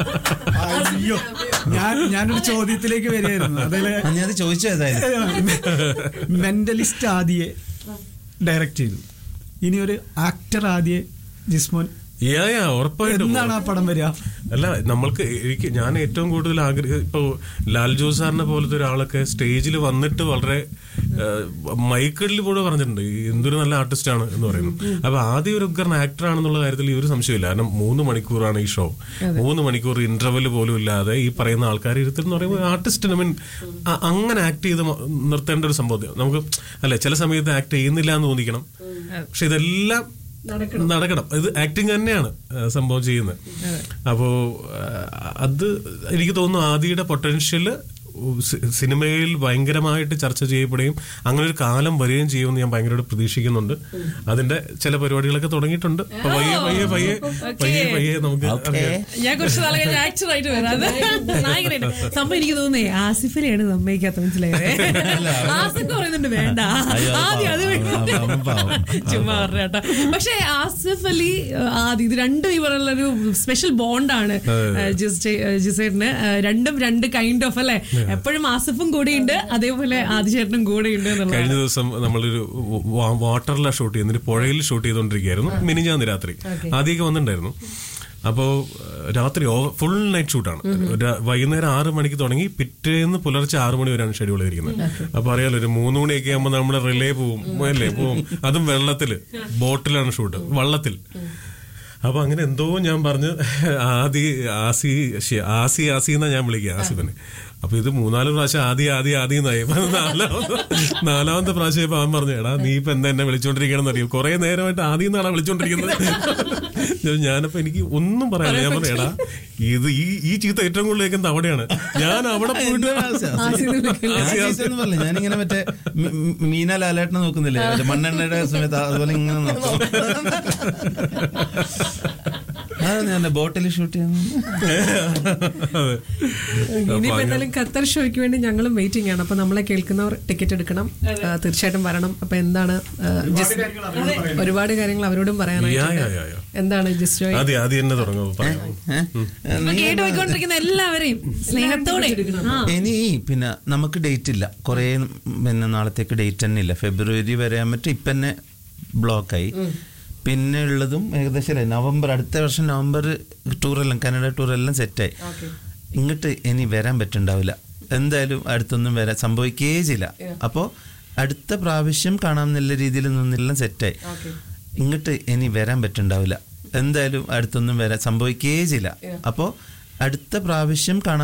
അയ്യോ ഞാൻ ഞാനൊരു ചോദ്യത്തിലേക്ക് വരികയായിരുന്നു അതില് ആ, ഞാനത് ചോദിച്ചു ഏതായാലും മെന്റലിസ്റ്റ് ആദ്യെ ഡയറക്റ്റ് ചെയ്തു ഇനി ഒരു ആക്ടർ ആദ്യെ ജിസ്മോൻ യാ യാ ഉറപ്പായിട്ടും എന്താണ് ആ പടം വരിക അല്ല നമ്മൾക്ക് എനിക്ക് ഞാൻ ഏറ്റവും കൂടുതൽ ആഗ്രഹം ഇപ്പോൾ ലാൽ ജോസ് സാറിനെ പോലത്തെ ഒരാളൊക്കെ സ്റ്റേജിൽ വന്നിട്ട് വളരെ മൈക്കിളിൽ കൂടെ പറഞ്ഞിട്ടുണ്ട് ഈ എന്തൊരു നല്ല ആർട്ടിസ്റ്റ് ആണ് എന്ന് പറയുന്നു അപ്പൊ ആദ്യം ഒരു ഉഗ്രൻ ആക്ടർ ആണെന്നുള്ള കാര്യത്തിൽ ഈ ഒരു സംശയമില്ല കാരണം മൂന്ന് മണിക്കൂറാണ് ഈ ഷോ മൂന്ന് മണിക്കൂർ ഇന്റർവെൽ പോലും ഇല്ലാതെ ഈ പറയുന്ന ആൾക്കാർ ഇരുത്തിൽ എന്ന് പറയുമ്പോൾ ആർട്ടിസ്റ്റ് ഐ മീൻ അങ്ങനെ ആക്ട് ചെയ്ത് മ- നിർത്തേണ്ട ഒരു സംഭവം നമുക്ക് അല്ലെ ചില സമയത്ത് ആക്ട് ചെയ്യുന്നില്ല എന്ന് തോന്നിക്കണം പക്ഷെ ഇതെല്ലാം നടക്കണം ഇത് ആക്ടിങ് തന്നെയാണ് ആ, സംഭവം ചെയ്യുന്നത് അപ്പോ ആ, അത് എനിക്ക് തോന്നുന്നു ആദിയുടെ പൊട്ടൻഷ്യല് സിനിമയിൽ ഭയങ്കരമായിട്ട് ചർച്ച ചെയ്യപ്പെടുകയും അങ്ങനെ ഒരു കാലം വരികയും ചെയ്യുമെന്ന് ഞാൻ ഭയങ്കരമായിട്ട് പ്രതീക്ഷിക്കുന്നുണ്ട് അതിന്റെ ചില പരിപാടികളൊക്കെ തുടങ്ങിയിട്ടുണ്ട് അപ്പൊ പയ്യെ പയ്യെ പയ്യെ പയ്യെ പയ്യെ നമുക്ക് അറിയാം. ഞാൻ കുറച്ച് നാളെ കഴിഞ്ഞ് ആക്ടർ ആയിട്ട് വരാം അത് നായകനായിട്ട് സംഭവം എനിക്ക് തോന്നുന്നേ ആസിഫിനെയാണ് സമ്മതിക്കാത്ത മനസ്സിലായത് ആസിഫ് പറയുന്നുണ്ട് വേണ്ട അയ്യോ, ആദ്യം അത് പാവം, വേണ്ട. അവൻ പാവം. ചുമ്മാ പറഞ്ഞ കേട്ടോ പക്ഷെ ആസിഫ് അലി ആദ്യം ഇത് രണ്ടും ഈ പറയുന്ന ഒരു സ്പെഷ്യൽ ബോണ്ടാണ് ജിസേട്ടിന് രണ്ടും രണ്ട് കൈൻഡ് ഓഫ് അല്ലെ എപ്പോഴും ആസിഫും കൂടെയുണ്ട് അതേപോലെ ആദിചേട്ടനും കൂടെയുണ്ട് എന്നുള്ളത് കഴിഞ്ഞ ദിവസം നമ്മളൊരു വാ- വാട്ടറിലാണ് ഷൂട്ട് ചെയ്യുന്നത് ഒരു പുഴയിൽ ഷൂട്ട് ചെയ്തുകൊണ്ടിരിക്കുകയായിരുന്നു മിനിഞ്ഞാന്ന് രാത്രി ആദ്യമൊക്കെ വന്നിട്ടുണ്ടായിരുന്നു അപ്പോൾ രാത്രി ഫുൾ നൈറ്റ് ഷൂട്ടാണ് ഒരു വൈകുന്നേരം ആറ് മണിക്ക് തുടങ്ങി പിറ്റേന്ന് പുലർച്ചെ ആറ് മണി വരെയാണ് ഷെഡ്യൂൾ ചെയ്തിരിക്കുന്നത് അപ്പൊ അറിയാലോ ഒരു മൂന്ന് മണിയൊക്കെ ആകുമ്പോൾ നമ്മുടെ റിലേ പോവും അല്ലേ പോവും അതും വെള്ളത്തില് ബോട്ടിലാണ് ഷൂട്ട് വള്ളത്തിൽ അപ്പൊ അങ്ങനെ എന്തോ ഞാൻ പറഞ്ഞ് ആദി ആസി ശ്ശെ, ആസി ആസി എന്നാ ഞാൻ വിളിക്കുക ആസിഫിനെ അപ്പൊ ഇത് മൂന്നാല് പ്രാവശ്യം ആദി ആദി ആദി എന്നായി അപ്പൊ നാലാമത്തെ നാലാമത്തെ പ്രാവശ്യം ഇപ്പൊ അവൻ പറഞ്ഞു എടാ നീ ഇപ്പൊ എന്താ എന്നെ വിളിച്ചോണ്ടിരിക്കണമെന്ന് അറിയും കുറെ നേരമായിട്ട് ആദി എന്നാണ് വിളിച്ചോണ്ടിരിക്കുന്നത് ഞാനപ്പോ എനിക്ക് ഒന്നും പറയാനില്ല ഞാൻ പറഞ്ഞു എടാ ഇത് ഈ ഈ ചീത്ത ഏറ്റവും കൂടുതൽ കേൾക്കുന്നത് അവിടെയാണ് ഞാൻ അവിടെ പോയിട്ട് ഞാൻ ചീത്തയൊന്നും പറഞ്ഞില്ല. ഞാനിങ്ങനെ മറ്റേ മി- മി- മീന ലാലേട്ടനെ നോക്കുന്നില്ലേ മറ്റേ മണ്ണെണ്ണയുടെ സമയത്ത് അതുപോലെ ഇങ്ങനെ നോക്കും അതാണ് ഞാൻ ബോട്ടിൽ ഷൂട്ട് ചെയ്യുന്നത് അതെ. ഇനിയിപ്പോ എന്തായാലും ഖത്തർ ഷോയ്ക്ക് വേണ്ടി ഞങ്ങളും വെയിറ്റിംഗ് ആണ് അപ്പൊ നമ്മളെ കേൾക്കുന്നവർ ടിക്കറ്റ് എടുക്കണം ആ, തീർച്ചയായിട്ടും വരണം അപ്പൊ എന്താണ് ആ, ജിസ്- ഒരുപാട് കാര്യങ്ങൾ അവരോടും യാ, പറയാനായിട്ടുണ്ട് യാ, യാ, യാ. എന്താണ് ജിസ്റ്റോയ് ആദ്യം ആദ്യം തന്നെ തുടങ്ങും പറയാം ഇപ്പൊ കേട്ട് പോയിക്കൊണ്ടിരിക്കുന്ന എല്ലാവരെയും സ്നേഹത്തോടെ ആ ഇനി പിന്നെ നമുക്ക് ഡേറ്റ് ഇല്ല കുറേ പിന്നെ നാളത്തേക്ക് ഡേറ്റ് തന്നെ ഇല്ല ഫെബ്രുവരി വരാൻ പറ്റും ഇപ്പം തന്നെ ബ്ലോക്കായി പിന്നെ ഉള്ളതും ഏകദേശം അല്ലേ, നവംബർ അടുത്ത വർഷം നവംബർ ടൂറെല്ലാം കാനഡ ടൂറെല്ലാം സെറ്റായി ഇങ്ങോട്ട് ഇനി വരാൻ പറ്റുണ്ടാവില്ല എന്തായാലും അടുത്തൊന്നും വരാൻ സംഭവിക്കേ ചെയ്യില്ല അപ്പോൾ അടുത്ത പ്രാവശ്യം കാണാമെന്നുള്ള രീതിയിൽ നിന്നെല്ലാം സെറ്റായി ഇങ്ങോട്ട് ഇനി വരാൻ പറ്റുണ്ടാവില്ല എന്തായാലും അടുത്തൊന്നും വരാൻ സംഭവിക്കേ ചെയ്യില്ല അപ്പോൾ അടുത്ത പ്രാവശ്യം കാണാൻ